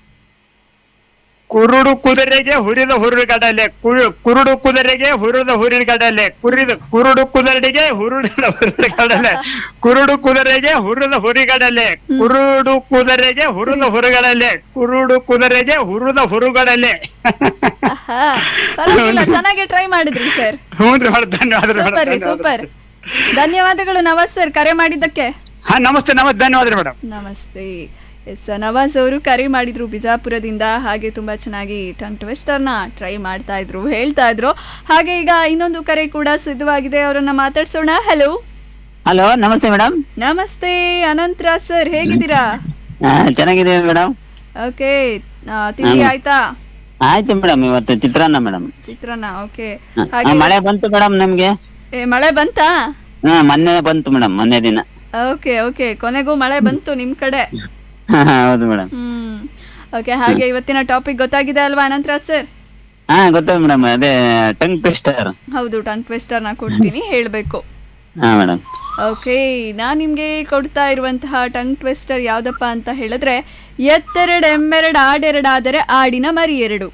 ಕುರುಡು ಕುದುರೆಗೆ ಹುರಿದ ಹುರುಗಡಲೆ ಕುರು- ಕುರುಡು ಕುದುರೆಗೆ ಹುರಿದ ಹುರಿಗಡಲೆ ಕುರಿದ ಕುರುಡು ಕುದುರೆಗೆ ಹುರಿದ ಹುರುಗಡಲೆ ಕುರುಡು ಕುದುರೆಗೆ ಹುರಿದ ಹುರಿಗಡಲೆ ಕುರುಡು ಕುದುರೆಗೆ ಹುರಿದ ಹುರುಗಡಲೆ ಕುರುಡು ಕುದುರೆಗೆ ಹುರಿದ ಹುರುಗಡಲೆ ಹಾ ಪರವಾಗಿಲ್ಲ ಚೆನ್ನಾಗಿ ಟ್ರೈ ಮಾಡಿದ್ರಿ ಸರ್ ಹ್ಞೂನ್ರಿ ಮೇಡಮ್ ಧನ್ಯವಾದ ಸೂಪರ್ ರೀ ಸೂಪರ್ ಧನ್ಯವಾದಗಳು ನವಾಜ್ ಸರ್ ಕರೆ ಮಾಡಿದ್ದಕ್ಕೆ ಹಾ ನಮಸ್ತೆ ನಮಸ್ತೆ ಧನ್ಯವಾದ ರೀ ಮೇಡಮ್ ನಮಸ್ತೆ ಎಸ್ ನವಾಜ್ ಅವರು ಕರೆ ಮಾಡಿದ್ರು ಬಿಜಾಪುರದಿಂದ ಹಾಗೆ ತುಂಬಾ ಚೆನ್ನಾಗಿ ಟಂಗ್ ಟ್ವಿಸ್ಟರ್ನ ಟ್ರೈ ಮಾಡ್ತಾ ಇದ್ರು ಹೇಳ್ತಾ ಇದ್ರು ಹಾಗೆ ಈಗ ಇನ್ನೊಂದು ಕರೆ ಕೂಡ ಸಿದ್ಧವಾಗಿದೆ ಅವರನ್ನ ಮಾತಾಡ್ಸೋಣ ಹಲೋ ಹಲೋ ನಮಸ್ತೆ ಮೇಡಮ್ ನಮಸ್ತೆ ಅನಂತರ ಸರ್ ಹೇಗಿದ್ದೀರಾ ಚೆನ್ನಾಗಿದ್ದೀವಿ ಮೇಡಮ್ ಓಕೆ ತಿಂಡಿ ಹ್ಮ್. ಆಯ್ತಾ ಆಯ್ತು ಮೇಡಮ್ ಇವತ್ತು ಚಿತ್ರಾನ್ನ ಮೇಡಮ್ ಚಿತ್ರಾನ್ನ ಓಕೆ ಹ, ಹಾಗೆ ಮಳೆ ಬಂತು ಮೇಡಮ್ ನಮ್ಗೆ ಏ, ಮಳೆ ಬಂತಾ ಹಾ ಮೊನ್ನೆ ಬಂತು ಮೇಡಮ್ ಮೊನ್ನೆ ದಿನ ಓಕೆ ಓಕೆ ಕೊನೆಗೂ ಮಳೆ ಬಂತು ನಿಮ್ ಕಡೆ ಹಾ, ಹೌದು ಮೇಡಮ್ ಹ್ಮ್ ಓಕೆ ಹಾಗೆ ಇವತ್ತಿನ ಟಾಪಿಕ್ ಗೊತ್ತಾಗಿದೆ ಅಲ್ವಾ ಅನಂತರ ಸರ್ ಹಾ ಗೊತ್ತಾಯ್ತು ಮೇಡಮ್ ಅದೇ ಟಂಗ್ ಟ್ವಿಸ್ಟರ್ ಹೌದು ಟಂಗ್ ಟ್ವಿಸ್ಟರ್ ನ ಕೊಡ್ತೀನಿ ಹೇಳ್ಬೇಕು ಹಾ ಮೇಡಮ್ ಓಕೆ ನಾನ್ ನಿಮ್ಗೆ ಕೊಡ್ತಾ ಇರುವಂತಹ ಟಂಗ್ ಟ್ವಿಸ್ಟರ್ ಯಾವ್ದಪ್ಪ ಅಂತ ಹೇಳಿದ್ರೆ ಎತ್ತೆರಡು ಎಮ್ಮೆರಡು ಆಡೆರಡಾದರೆ ಆಡಿನ ಮರಿ ಎರಡು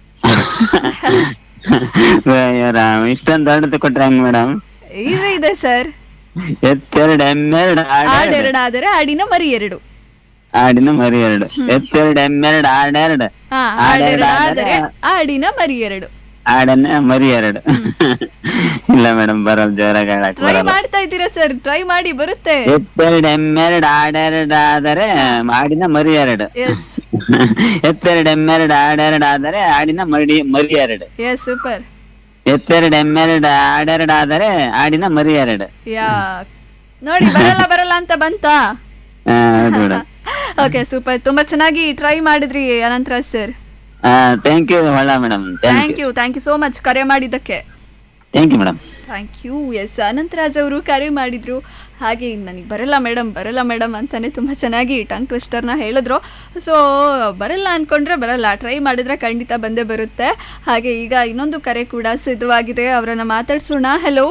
ಇಷ್ಟೊಂದು ದೊಡ್ಡದು ಕೊಟ್ರೆ ಹೆಂಗ್ ಮೇಡಮ್ ಈಸಿ ಇದೆ ಸರ್ ಎತ್ತೆರಡು ಎಮ್ಮೆರಡು ಆಡೆರಡು ಆಡೆರಡಾದರೆ ಆಡಿನ ಮರಿ ಎರಡು ಆಡಿನ ಮರಿ ಎರಡು ಎತ್ತೆರಡು ಎಮ್ಮೆರಡು ಆಡೆರಡು ಹಾ ಆಡೆರಡಾದರೆ ಆಡಿನ ಮರಿ ಎರಡು ಆಡನ್ನ ಮರಿ ಎರಡು ಇಲ್ಲ ಮೇಡಮ್ ಬರಲ್ಲ ಜೋರಾಗಿ ಹೇಳಕ್ ಟ್ರೈ ಬರಲ್ಲ ಮಾಡ್ತಾ ಇದ್ದೀರಾ ಸರ್ ಟ್ರೈ ಮಾಡಿ ಬರುತ್ತೆ ಎತ್ತೆರಡು ಎಮ್ಮೆರಡು ಆಡೆರಡು ಆದರೆ ಆಡಿನ ಮರಿ ಎರಡು ಎಸ್ ಎತ್ತೆರಡು ಎಮ್ಮೆರಡು ಆಡೆರಡು ಆದರೆ ಆಡಿನ ಮರಿ ಮರಿ ಎರಡು ಎಸ್ ಸೂಪರ್ ಎತ್ತೆರಡು ಎಮ್ಮೆರಡು ಆಡೆರಡು ಆದರೆ ಆಡಿನ ಮರಿ ಎರಡು ಯಾ ನೋಡಿ ಬರಲ್ಲ ಬರಲ್ಲ ಅಂತ ಬಂತಾ ಆ, ಹೌದು ಮೇಡಮ್ ಓಕೆ ಸೂಪರ್ ತುಂಬಾ ಚೆನ್ನಾಗಿ ಟ್ರೈ ಮಾಡಿದ್ರಿ ಅನಂತರ sir thank you Holla madam thank thank you you thank you so much ಕರೆ ಮಾಡಿದ್ದಕ್ಕೆ thank you madam thank you S Anantharaj ಅವರು ಕರೆ ಮಾಡಿದ್ರು ಹಾಗೆ ನನಗೆ ಬರಲ್ಲ ಮೇಡಮ್ ಬರಲ್ಲ ಮೇಡಮ್ ಅಂತಾನೆ ತುಂಬ ಚೆನ್ನಾಗಿ ಟಂಗ್ ಟ್ವಿಸ್ಟರ್ನ ಹೇಳಿದ್ರು ಸೊ ಬರಲ್ಲ ಅನ್ಕೊಂಡ್ರೆ ಬರಲ್ಲ ಟ್ರೈ ಮಾಡಿದ್ರೆ ಖಂಡಿತ ಬಂದೇ ಬರುತ್ತೆ ಹಾಗೆ ಈಗ ಇನ್ನೊಂದು ಕರೆ ಕೂಡ ಸಿದ್ಧವಾಗಿದೆ ಅವರನ್ನ ಮಾತಾಡ್ಸೋಣ ಹಲೋ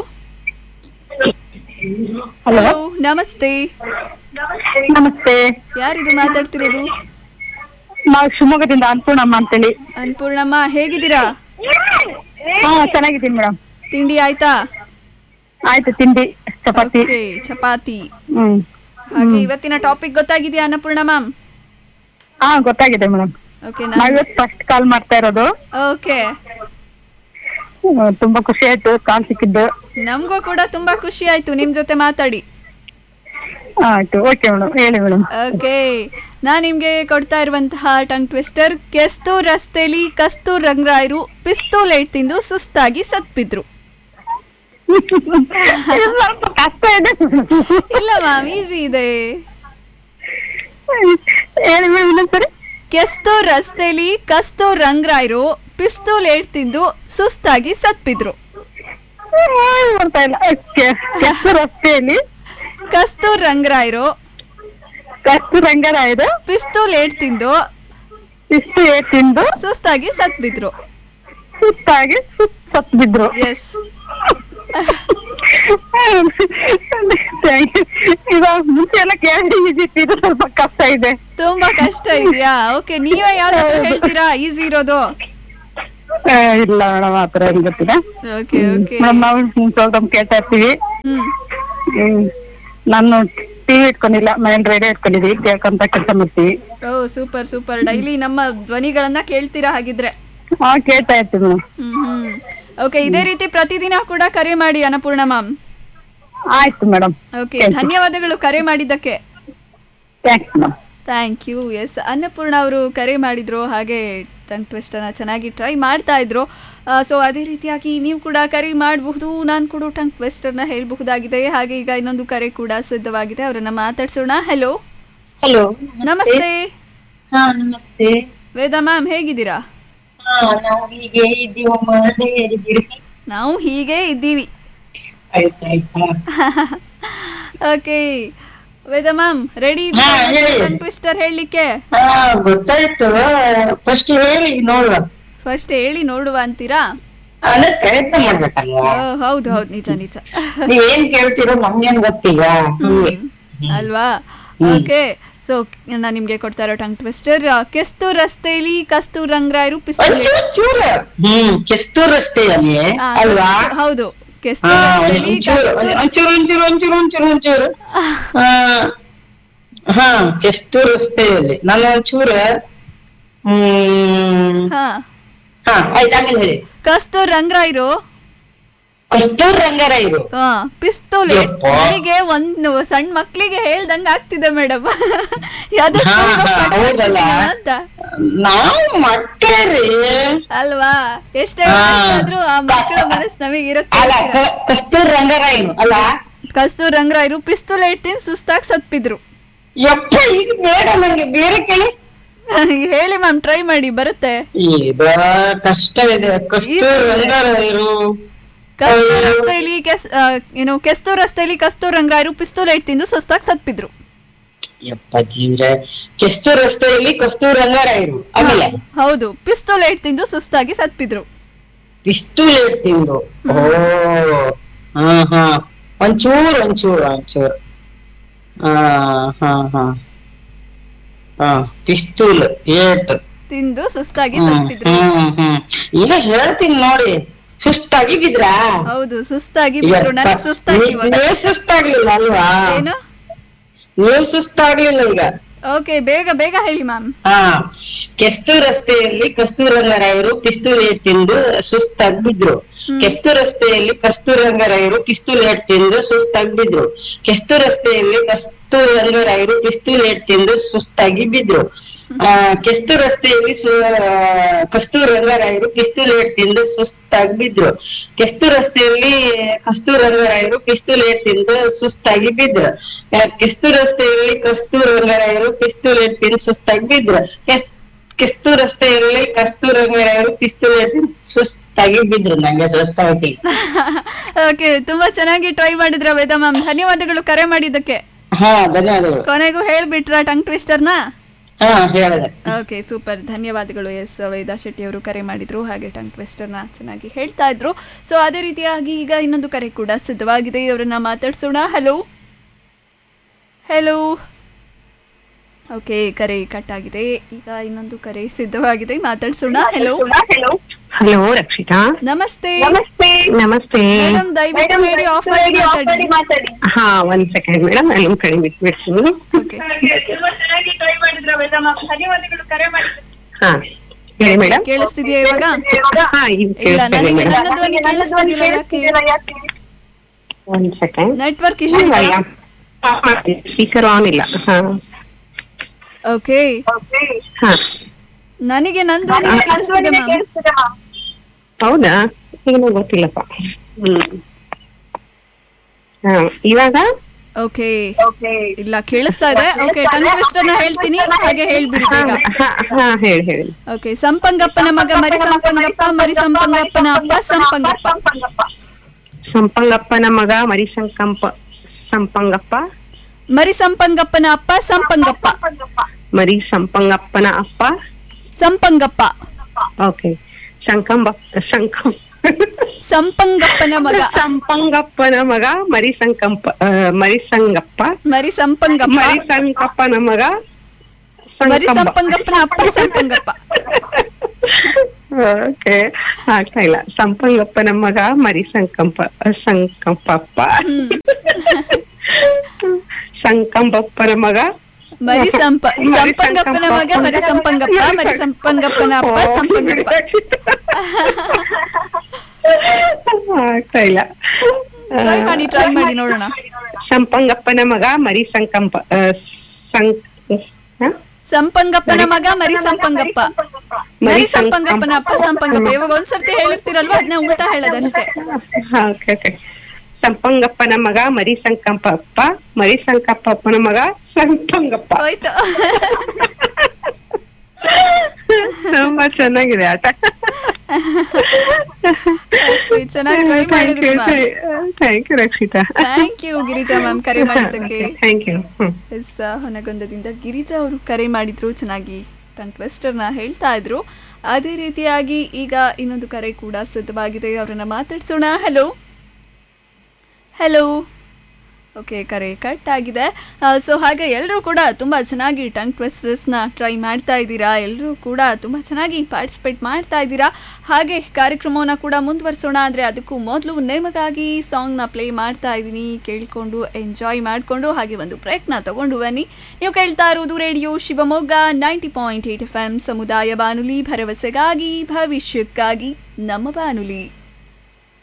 ಹಲೋ ನಮಸ್ತೆ ನಮಸ್ತೆ ಯಾರಿದು ಮಾತಾಡ್ತಿರೋದು ನಾವು ಶಿವಮೊಗ್ಗದಿಂದ ಅನ್ನಪೂರ್ಣಮ್ಮ ಅಂತೇಳಿ ಅನ್ಪೂರ್ಣಮ್ಮ ಹೇಗಿದ್ದೀರಾ ಹಾ ಚೆನ್ನಾಗಿದ್ದೀನಿ ಮೇಡಮ್ ತಿಂಡಿ ಆಯ್ತಾ ಆಯ್ತು ತಿಂಡಿ ಚಪಾತಿ Okay, ಚಪಾತಿ ಹ್ಮ್ ಹಾಗೆ ಇವತ್ತಿನ ಟಾಪಿಕ್ ಗೊತ್ತಾಗಿದೆಯಾ ಅನ್ನಪೂರ್ಣ ಮ್ಯಾಮ್ ಹಾ ಗೊತ್ತಾಗಿದೆ ಮೇಡಮ್ ಓಕೆ ನಾವಿವತ್ತು ಫಸ್ಟ್ ಕಾಲ್ ಮಾಡ್ತಾ ಇರೋದು ಓಕೆ ಹ್ಮ್, ತುಂಬಾ ಖುಷಿ ಆಯ್ತು ಕಾಲ್ ಸಿಕ್ಕಿದ್ದು ನಮಗೂ ಕೂಡ ತುಂಬಾ ಖುಷಿ ಆಯ್ತು ನಿಮ್ ಜೊತೆ ಮಾತಾಡಿ ಆಯ್ತು ಓಕೆ ಮೇಡಮ್ ಹೇಳಿ ಮೇಡಮ್ ಓಕೆ ನಾನ್ ನಿಮ್ಗೆ ಕೊಡ್ತಾ ಇರುವಂತಹ ಟಂಗ್ ಟ್ವಿಸ್ಟರ್ ಕೆಸ್ತು ರಸ್ತೆಲಿ ಕಸ್ತೂರ್ ರಂಗರಾಯರು ಪಿಸ್ತೂಲೇಟ್ ತಿಂದು ಸುಸ್ತಾಗಿ ಸತ್ಬಿದ್ರು ಕಷ್ಟ ಇದೆ ಇಲ್ಲ ಮ್ಯಾಮ್ ಈಸಿ ಇದೆ ಹೇಳಿ ಮೇಡಮ್ ಇನ್ನೊಂದ್ಸರಿ ಕೆಸ್ತೂರ್ ರಸ್ತೆಲಿ ಕಸ್ತೂರ್ ರಂಗರಾಯರು ಪಿಸ್ತೂಲೇಟ್ ತಿಂದು ಸುಸ್ತಾಗಿ ಸತ್ಬಿದ್ರು ಬರ್ತಾ ಇಲ್ಲ ಕೆಸ್ತು ರಸ್ತೆಯಲ್ಲಿ ಕಸ್ತೂರ್ ರಂಗರಾಯರು ಕಸ್ತು ರಂಗರಾಯರು ಪಿಸ್ತೂಲೇಟ್ ತಿಂದು ಇಷ್ಟು ಏ ತಿಂದು ಸುಸ್ತಾಗಿ ಸತ್ ಬಿದ್ರು ಸುತ್ತಾಗಿ ಸುತ್ ಸತ್ ಬಿದ್ರು ಎಸ್ ಈಗ ಮುಂಚೆ ಎಲ್ಲ ಕೇಳಿ ಇದು ಸ್ವಲ್ಪ ಕಷ್ಟ ಇದೆ ತುಂಬಾ ಕಷ್ಟ ಇದೆಯಾ ಓಕೆ ನೀವೇ ಯಾವ್ದಾದ್ರು ಹೇಳ್ತೀರಾ ಈಸಿ ಇರೋದು ಆ, ಇಲ್ಲ ಮೇಡಮ್ ಆತರ ಏನ್ ಗೊತ್ತಿಲ್ಲ ಓಕೆ ಓಕೆ ಮೇಡಮ್ ನಾವು ಪ್ರೋಗ್ರಾಮ್ ಕೇಳ್ತಾ ಇರ್ತೀವಿ ಹ್ಮ್ ಹ್ಮ್ ನಾನು ಟಿವಿ ಇಟ್ಕೊಂಡಿಲ್ಲ ಮನೇಲಿ ರೇಡಿಯೋ ಇಟ್ಕೊಂಡಿದೀವಿ ಕೇಳ್ಕೊಂತ ಕೆಲಸ ಮಾಡ್ತೀವಿ ಓ ಸೂಪರ್ ಸೂಪರ್ ಡೈಲಿ ನಮ್ಮ ಧ್ವನಿಗಳನ್ನ ಕೇಳ್ತೀರಾ ಹಾಗಿದ್ರೆ ಹಾ ಕೇಳ್ತಾ ಇರ್ತೀವಿ ಮೇಡಮ್ ಹ್ಮ್ ಹ್ಮ್ ಓಕೆ ಇದೇ ರೀತಿ ಪ್ರತಿದಿನ ಕೂಡ ಕರೆ ಮಾಡಿ ಅನ್ನಪೂರ್ಣ ಮ್ಯಾಮ್ ಆಯ್ತು ಮೇಡಮ್ ಓಕೆ ಧನ್ಯವಾದಗಳು ಕರೆ ಮಾಡಿದ್ದಕ್ಕೆ thanks madam thank you S Annapurna ಅವರು ಕರೆ ಮಾಡಿದ್ರು ಹಾಗೆ ಟಂಗ್ ಟ್ವಿಸ್ಟನ್ನು ಚೆನ್ನಾಗಿ ಟ್ರೈ ಮಾಡ್ತಾ ಇದ್ರು ಸೊ ಅದೇ ರೀತಿಯಾಗಿ ನೀವು ಕೂಡ ಕರೆ ಮಾಡಬಹುದು ನಾನು ಕೂಡ ಟಂಗ್ ಟ್ವಿಸ್ಟರ್ನ ಹೇಳಬಹುದಾಗಿದೆ ಹಾಗೆ ಈಗ ಇನ್ನೊಂದು ಕರೆ ಕೂಡ ಸಿದ್ಧವಾಗಿದೆ ಅವರನ್ನ ಮಾತಾಡ್ಸೋಣ ಹಲೋ ಹಲೋ ನಮಸ್ತೆ ಹಾ ನಮಸ್ತೆ ವೇದಾ ಮ್ಯಾಮ್ ಹೇಗಿದ್ದೀರಾ ಹಾ ನಾವು ಹೀಗೆ ಇದ್ದೀವಮ್ಮ ಹೇಗಿದ್ದೀರಿ ನಾವು ಹೀಗೆ ಇದ್ದೀವಿ ಆಯ್ತಾಯ್ತಾ ಓಕೆ ವೇದಾ ಮ್ಯಾಮ್ ರೆಡಿ ಹಾ, ಹೇಳಿ. ಟಂಗ್ ಟ್ವಿಸ್ಟರ್ ಹೇಳಲಿಕ್ಕೆ ಹಾ ಗೊತ್ತಾಯ್ತು ಫಸ್ಟ್ ಹೇಳಿ ನೋಡುವ ಫಸ್ಟ್ ಹೇಳಿ ನೋಡುವ ಅಂತೀರಾ ಅಂದ್ರೆ ಪ್ರಯತ್ನ ಮಾಡ್ಬೇಕಲ್ವಾ ಓ, ಹೌದು ಹೌದು ನಿಜ ನಿಜ ನೀವೇನ್ ಕೇಳ್ತೀರೋ ನಮ್ಗೇನ್ ಗೊತ್ತೀಗ ಹೀಗೆ ಅಲ್ವಾ ಓಕೆ ಸೊ ನಾನು ನಿಮ್ಗೆ ಕೊಡ್ತಾ ಇರೋ ಟಂಗ್ ಟ್ವಿಸ್ಟರ್ ಕೆಸ್ತು ರಸ್ತೆಯಲ್ಲಿ ಕಸ್ತೂರ್ ರಂಗರಾಯರು ಪಿಸ್ತೂಲ್ ಒಂಚೂರು ಚೂರು ಹ್ಮ್ ಕೆಸ್ತೂರ್ ರಸ್ತೆಯಲ್ಲಿ ಆ, ಅಲ್ವಾ ಕೆಸ್ತು- ಹೌದು ಹಾ ಕೆಸ್ತೂರ್ ರಸ್ತೆಯಲ್ಲಿ ಒಂಚೂರು ಕಸ್ತೂರ್- ಒಂಚೂರು ಒಂಚೂರು ಒಂಚೂರು ಒಂಚೂರು ಒಂಚೂರು ಆ, ಹಾ ಕೆಸ್ತೂರ್ ರಸ್ತೆಯಲ್ಲಿ ನಾನು ಒಂಚೂರು ಹ್ಮ್ ಹಾ ಹಾ ಆಯ್ತು ಆಮೇಲೆ ಹೇಳಿ ಕಸ್ತೂರ್ ರಂಗರಾಯರು ಕಸ್ತೂರ್ ರಂಗರಾಯರು ಹಾ ಪಿಸ್ತೂಲ್ ಯಪ್ಪಾ. ನನಗೆ ಒಂದು ಸಣ್ಣ ಮಕ್ಳಿಗೆ ಹೇಳ್ದಂಗ ಆಗ್ತಿದೆ ಮೇಡಮ್ ಯಾವ್ದೋ ಹಾ, ಸ್ಕೂಲ್ಗೆ ಹಾ, ಪಾಠ ಹೌದಲ್ಲ? ಮಾಡ್ತಿದ್ದೀನಾ ಅಂತ ನಾವು ಮಕ್ಕಳೇ ಅಲ್ವಾ ಎಷ್ಟೇ ಹಾ. ವಯಸ್ಸಾದ್ರೂ ಆ ಮಕ್ಕಳ ಮನಸ್ಸು ನಮಗಿರುತ್ತೆ ಅಲ್ಲ ಕ- ಕಸ್ತೂರ್ ರಂಗರಾಯರು ಅಲ್ಲ ಕಸ್ತೂರ್ ರಂಗರಾಯರು ಪಿಸ್ತೂಲ್ ಇಟ್ಟಿನ್ ಸುಸ್ತಾಗಿ ಸತ್ಬಿದ್ರು ಯಪ್ಪ ಈಗ ಬೇಡ ನಂಗೆ ಬೇರೆ ಕೇಳಿ ಹೇಳಿ ಮ್ಯಾಮ್ ಟ್ರೈ ಮಾಡಿ ಬರುತ್ತೆ ಇದು ಕಷ್ಟ ಇದೆ ಕಸ್ತೂರ್ ರಂಗರಾಯರು ಕಸ್ತೂರ್ ರಸ್ತೆಯಲ್ಲಿ ಕೆಸ್ ಆ, ಏನು ಕೆಸ್ತೂರ್ ರಸ್ತೆಯಲ್ಲಿ ಕಸ್ತೂರ್ ರಂಗರಾಯರು ಪಿಸ್ತೂಲ್ ಇಟ್ ತಿಂದು ಸುಸ್ತಾಗಿ ಸತ್ಬಿದ್ರು ಯಪ್ಪ ಜೀವ್ರೆ ಕೆಸ್ತೂರ್ ರಸ್ತೆಯಲ್ಲಿ ಕಸ್ತೂರ್ ರಂಗರಾಯರು ಆಮೇಲೆ ಹೌದು ಪಿಸ್ತೂಲ್ ಇಟ್ ತಿಂದು ಸುಸ್ತಾಗಿ ಸತ್ಬಿದ್ರು ಪಿಸ್ತೂಲ್ ತಿಂದು ಓ ಹಾ ಹಾ ಒಂಚೂರು ಒಂಚೂರು ಒಂಚೂರು ಹಾ ಹಾ ಹಾ ಹಾ ಪಿಸ್ತೂಲ್ ಏಟ್ ತಿಂದು ಸುಸ್ತಾಗಿ ಹ್ಮ್ ಸತ್ಬಿದ್ರು ಹ್ಮ್ ಹ್ಮ್ ಈಗ ಹೇಳ್ತೀನಿ ನೋಡಿ ಸುಸ್ತಾಗಿ ಬಿದ್ರಾ ಹೌದು ಸುಸ್ತಾಗಿ ಬಿದ್ರು ಯಪ್ಪ, ನನಗೆ ಸುಸ್ತಾಗಿ ನೀ- ಇವಾಗ ನೀವ್ ಸುಸ್ತಾಗ್ಲಿಲ್ಲ ಅಲ್ವಾ ಏನು ನೀವು ಸುಸ್ತಾಗ್ಲಿಲ್ಲ ಈಗ ಓಕೆ ಬೇಗ ಬೇಗ ಹೇಳಿ ಮ್ಯಾಮ್ ಹಾ ಕೆಸ್ತು ರಸ್ತೆಯಲ್ಲಿ ಕಸ್ತೂರಂಗರಾಯರು ಪಿಸ್ತೂಲ್ ಏಟ್ ತಿಂದು ಸುಸ್ತಾಗಿ ಬಿದ್ರು ಕೆಸ್ತು ರಸ್ತೆಯಲ್ಲಿ ಕಸ್ತೂರಂಗರಾಯರು ಪಿಸ್ತೂಲ್ ಏಟ್ ತಿಂದು ಸುಸ್ತಾಗಿ ಬಿದ್ರು ಕೆಸ್ತು ರಸ್ತೆಯಲ್ಲಿ ಕಸ್ತೂರಂಗರಾಯರು ಪಿಸ್ತೂಲ್ ಏಟ್ ತಿಂದು ಸುಸ್ತಾಗಿ ಬಿದ್ರು ಆ ಕೆಸ್ತು ರಸ್ತೆಯಲ್ಲಿ ಸು- ಕಸ್ತೂರಂಗರಾಯರು ಪಿಸ್ತೂಲ್ ಏಟ್ ತಿಂದು ಸುಸ್ತಾಗಿ ಬಿದ್ರು ಕೆಸ್ತು ರಸ್ತೆಯಲ್ಲಿ ಕಸ್ತೂರಂಗರಾಯರು ಪಿಸ್ತೂಲ್ ಏಟ್ ತಿಂದು ಸುಸ್ತಾಗಿ ಬಿದ್ರು ಆ, ಕೆಸ್ತು ರಸ್ತೆಯಲ್ಲಿ ಕಸ್ತೂರಂಗರಾಯರು ಪಿಸ್ತೂಲ್ ಏಟ್ ತಿಂದು ಸುಸ್ತಾಗಿ ಬಿದ್ರು ಕೆಸ್- ಕೆಸ್ತು ರಸ್ತೆಯಲ್ಲಿ ಕಸ್ತೂರಂಗರಾಯರು ಪಿಸ್ತೂಲ್ ಏಟ್ ತಿಂದು ಸುಸ್ತಾಗಿ ಬಿದ್ರು ನಂಗೆ ಸುಸ್ತಾಗಿ ಓಕೆ ತುಂಬಾ ಚೆನ್ನಾಗಿ ಟ್ರೈ ಮಾಡಿದ್ರ ವೇದ ಮ್ಯಾಮ್ ಧನ್ಯವಾದಗಳು ಕರೆ ಮಾಡಿದ್ದಕ್ಕೆ ಹಾ ಧನ್ಯವಾದಗಳು ಕೊನೆಗೂ ಹೇಳ್ಬಿಟ್ರಾ ಟಂಗ್ ಟ್ವಿಸ್ಟರ್ನ ಹಾ ಹೇಳಿದೆ ಓಕೆ ಸೂಪರ್ ಧನ್ಯವಾದಗಳು ಎಸ್ ವೇದಾ ಶೆಟ್ಟಿ ಅವರು ಕರೆ ಮಾಡಿದ್ರು ಹಾಗೆ ಟಂಗ್ ಟ್ವಿಸ್ಟರ್ನ ಚೆನ್ನಾಗಿ ಹೇಳ್ತಾ ಇದ್ರು ಸೊ ಅದೇ ರೀತಿಯಾಗಿ ಈಗ ಇನ್ನೊಂದು ಕರೆ ಕೂಡ ಸಿದ್ಧವಾಗಿದೆ ಅವರನ್ನ ಮಾತಾಡ್ಸೋಣ ಹಲೋ ಹಲೋ ಓಕೆ ಕರೆ ಕಟ್ ಆಗಿದೆ ಈಗ ಇನ್ನೊಂದು ಕರೆ ಸಿದ್ಧವಾಗಿದೆ ಮಾತಾಡ್ಸೋಣ ಹಲೋ ಹಲೋ ರಕ್ಷಿತಾ ನಮಸ್ತೆ ನಮಸ್ತೆ ನಮಸ್ತೆ ಮೇಡಮ್ ದಯವಿಟ್ಟು ರೇಡಿಯೋ ಆಫ್ ಮಾಡಿ ಮಾತಾಡಿ ಹಾ ಒಂದ್ ಸೆಕೆಂಡ್ ಮೇಡಮ್ ನಾನು ನಿಮ್ ಕಡೆ ಬಿಟ್ಬಿಡ್ತೀನಿ ಓಕೆ ಹಾ ಹೇಳಿ ಮೇಡಮ್ ಕೇಳಿಸ್ತಿದ್ಯಾ ಇವಾಗ ಹಾ ಈಗ ಇಲ್ಲ ಕೇಳಿಸ್ತಾ ಇದೆ ನನಗೆ ಮೇಡಮ್ ನನ್ನ ಧ್ವನಿ ಕೇಳಿಸ್ತಿದ್ದಿಲ್ಲ ಯಾಕೆ ಒಂದ್ second network issue speaker on ಇಲ್ಲ ಹಾ ಓಕೆ ಹಾ ನನಗೆ ನನ್ನ ಧ್ವನಿ ಕೇಳಿಸ್ತಿದೆ ಮ್ಯಾಮ್ ಹೌದಾ ಏನೋ ಗೊತ್ತಿಲ್ಲಪ್ಪ ಹ್ಮ್ ಹಾ ಇವಾಗ ಓಕೆ ಇಲ್ಲ ಕೇಳಿಸ್ತಾ ಇದೆ ಓಕೆ ಟಂಗ್ ಟ್ವಿಸ್ಟರ್ನ ಹೇಳ್ತೀನಿ ಹಾಗೆ ಹೇಳ್ಬಿಡಿ ಬೇಗ ಹಾ ಹಾ ಹೇಳಿ ಹೇಳಿ ಓಕೆ ಸಂಪಂಗಪ್ಪನ ಮಗ ಮರಿ ಸಂಪಂಗಪ್ಪ ಮರಿ ಸಂಪಂಗಪ್ಪನ ಅಪ್ಪ ಸಂಪಂಗಪ್ಪ ಸಂಪಂಗಪ್ಪನ ಮಗ ಮರಿ ಸಂಕಂಪ ಸಂಪಂಗಪ್ಪ ಮರಿ ಸಂಪಂಗಪ್ಪನ ಅಪ್ಪ ಸಂಪಂಗಪ್ಪ ಮರಿ ಸಂಪಂಗಪ್ಪನ ಅಪ್ಪ ಸಂಪಂಗಪ್ಪ ಓಕೆ ಶಂಕಂಬ ಶಂಕಂ ಸಂಪಂಗಪ್ಪನ ಮಗ ಸಂಪಂಗಪ್ಪನ ಮಗ ಮರಿ ಸಂಕಂಪ ಆ, ಮರಿ ಸಂಗಪ್ಪ ಮರಿ ಸಂಪಂಗಪ್ಪ ಮರಿ ಸಂಕಪ್ಪನ ಮಗ ಮರಿ ಸಂಕಂಬ. ಸಂಪಂಗಪ್ಪನ ಅಪ್ಪ ಸಂಪಂಗಪ್ಪ ಓಕೆ ಆಗ್ತಾ ಇಲ್ಲ ಸಂಪಂಗಪ್ಪನ ಮಗ ಮರಿ ಸಂಕಂಪ ಸಂಕಂಪಪ್ಪ ಸಂಕಂಬಪ್ಪನ ಮಗ ಮರಿ ಸಂಪ ಮರಿ ಸಂಪಂಗಪ್ಪನ ಮಗ ಮರಿ ಸಂಪಂಗಪ್ಪ ಮರಿ ಸಂಪಂಗಪ್ಪನ ಅಪ್ಪ ಸಂಪಂಗಪ್ಪ ಆಗ್ತಾ ಇಲ್ಲ ಟ್ರೈ ಮಾಡಿ ಟ್ರೈ ಮಾಡಿ ನೋಡೋಣ ಸಂಪಂಗಪ್ಪನ ಮಗ ಮರಿ ಸಂಕಂಪ ಆ, ಸಂ- ಹ? ಸಂಪಂಗಪ್ಪನ ಮಗ ಮರಿ ಸಂಪಂಗಪ್ಪ ಮರಿ ಸಂಪಂಗಪ್ಪನ ಅಪ್ಪ ಸಂಪಂಗಪ್ಪ ಇವಾಗ ಒಂದ್ಸರ್ತಿ ಹೇಳಿರ್ತೀರಲ್ವಾ ಅದನ್ನ ಉಲ್ಟಾ ಹೇಳೋದಷ್ಟೇ ಹಾ, ಓಕೆ ಓಕೆ ಸಂಪಂಗಪ್ಪನ ಮಗ ಮರಿ ಸಂಕಂಪಪ್ಪ ಮರಿ ಸಂಕಪ್ಪನ ಮಗ ಸಂಪಂಗಪ್ಪ ಹೋಯ್ತು ತುಂಬಾ ಚೆನ್ನಾಗಿದೆ ಆಟ ಚೆನ್ನಾಗಿ ಟ್ರೈ ಮಾಡಿದ್ರಿ thank you Rakshita thank you Girija ma'am ಕರೆ ಮಾಡಿದ್ದಕ್ಕೆ ಥ್ಯಾಂಕ್ ಯು ಎಸ್ ಹೊನಗೊಂದದಿಂದ ಗಿರಿಜಾ ಅವರು ಕರೆ ಮಾಡಿದ್ರು ಚೆನ್ನಾಗಿ ಟಂಗ್ ಟ್ವಿಸ್ಟರ್ನ ಹೇಳ್ತಾ ಇದ್ರು ಅದೇ ರೀತಿಯಾಗಿ ಈಗ ಇನ್ನೊಂದು ಕರೆ ಕೂಡ ಸಿದ್ಧವಾಗಿದೆ ಅವರನ್ನ ಮಾತಾಡ್ಸೋಣ ಹಲೋ ಹಲೋ ಓಕೆ ಕರೆ ಕಟ್ ಆಗಿದೆ ಸೊ ಹಾಗೆ ಎಲ್ಲರೂ ಕೂಡ ತುಂಬ ಚೆನ್ನಾಗಿ ಟಂಗ್ ಟ್ವಿಸ್ಟರ್ಸ್ನ ಟ್ರೈ ಮಾಡ್ತಾ ಇದ್ದೀರಾ ಎಲ್ಲರೂ ಕೂಡ ತುಂಬ ಚೆನ್ನಾಗಿ ಪಾರ್ಟಿಸಿಪೇಟ್ ಮಾಡ್ತಾ ಇದ್ದೀರಾ ಹಾಗೆ ಕಾರ್ಯಕ್ರಮವನ್ನು ಕೂಡ ಮುಂದುವರಿಸೋಣ ಆದರೆ ಅದಕ್ಕೂ ಮೊದಲು ನಿಮಗಾಗಿ ಸಾಂಗ್ನ ಪ್ಲೇ ಮಾಡ್ತಾ ಇದ್ದೀನಿ ಕೇಳಿಕೊಂಡು ಎಂಜಾಯ್ ಮಾಡಿಕೊಂಡು ಹಾಗೆ ಒಂದು ಪ್ರಯತ್ನ ತಗೊಂಡು ಬನ್ನಿ ನೀವು ಕೇಳ್ತಾ ಇರೋದು radio Shivamogga ninety point eight F M ಸಮುದಾಯ ಬಾನುಲಿ ಭರವಸೆಗಾಗಿ ಭವಿಷ್ಯಕ್ಕಾಗಿ ನಮ್ಮ ಬಾನುಲಿ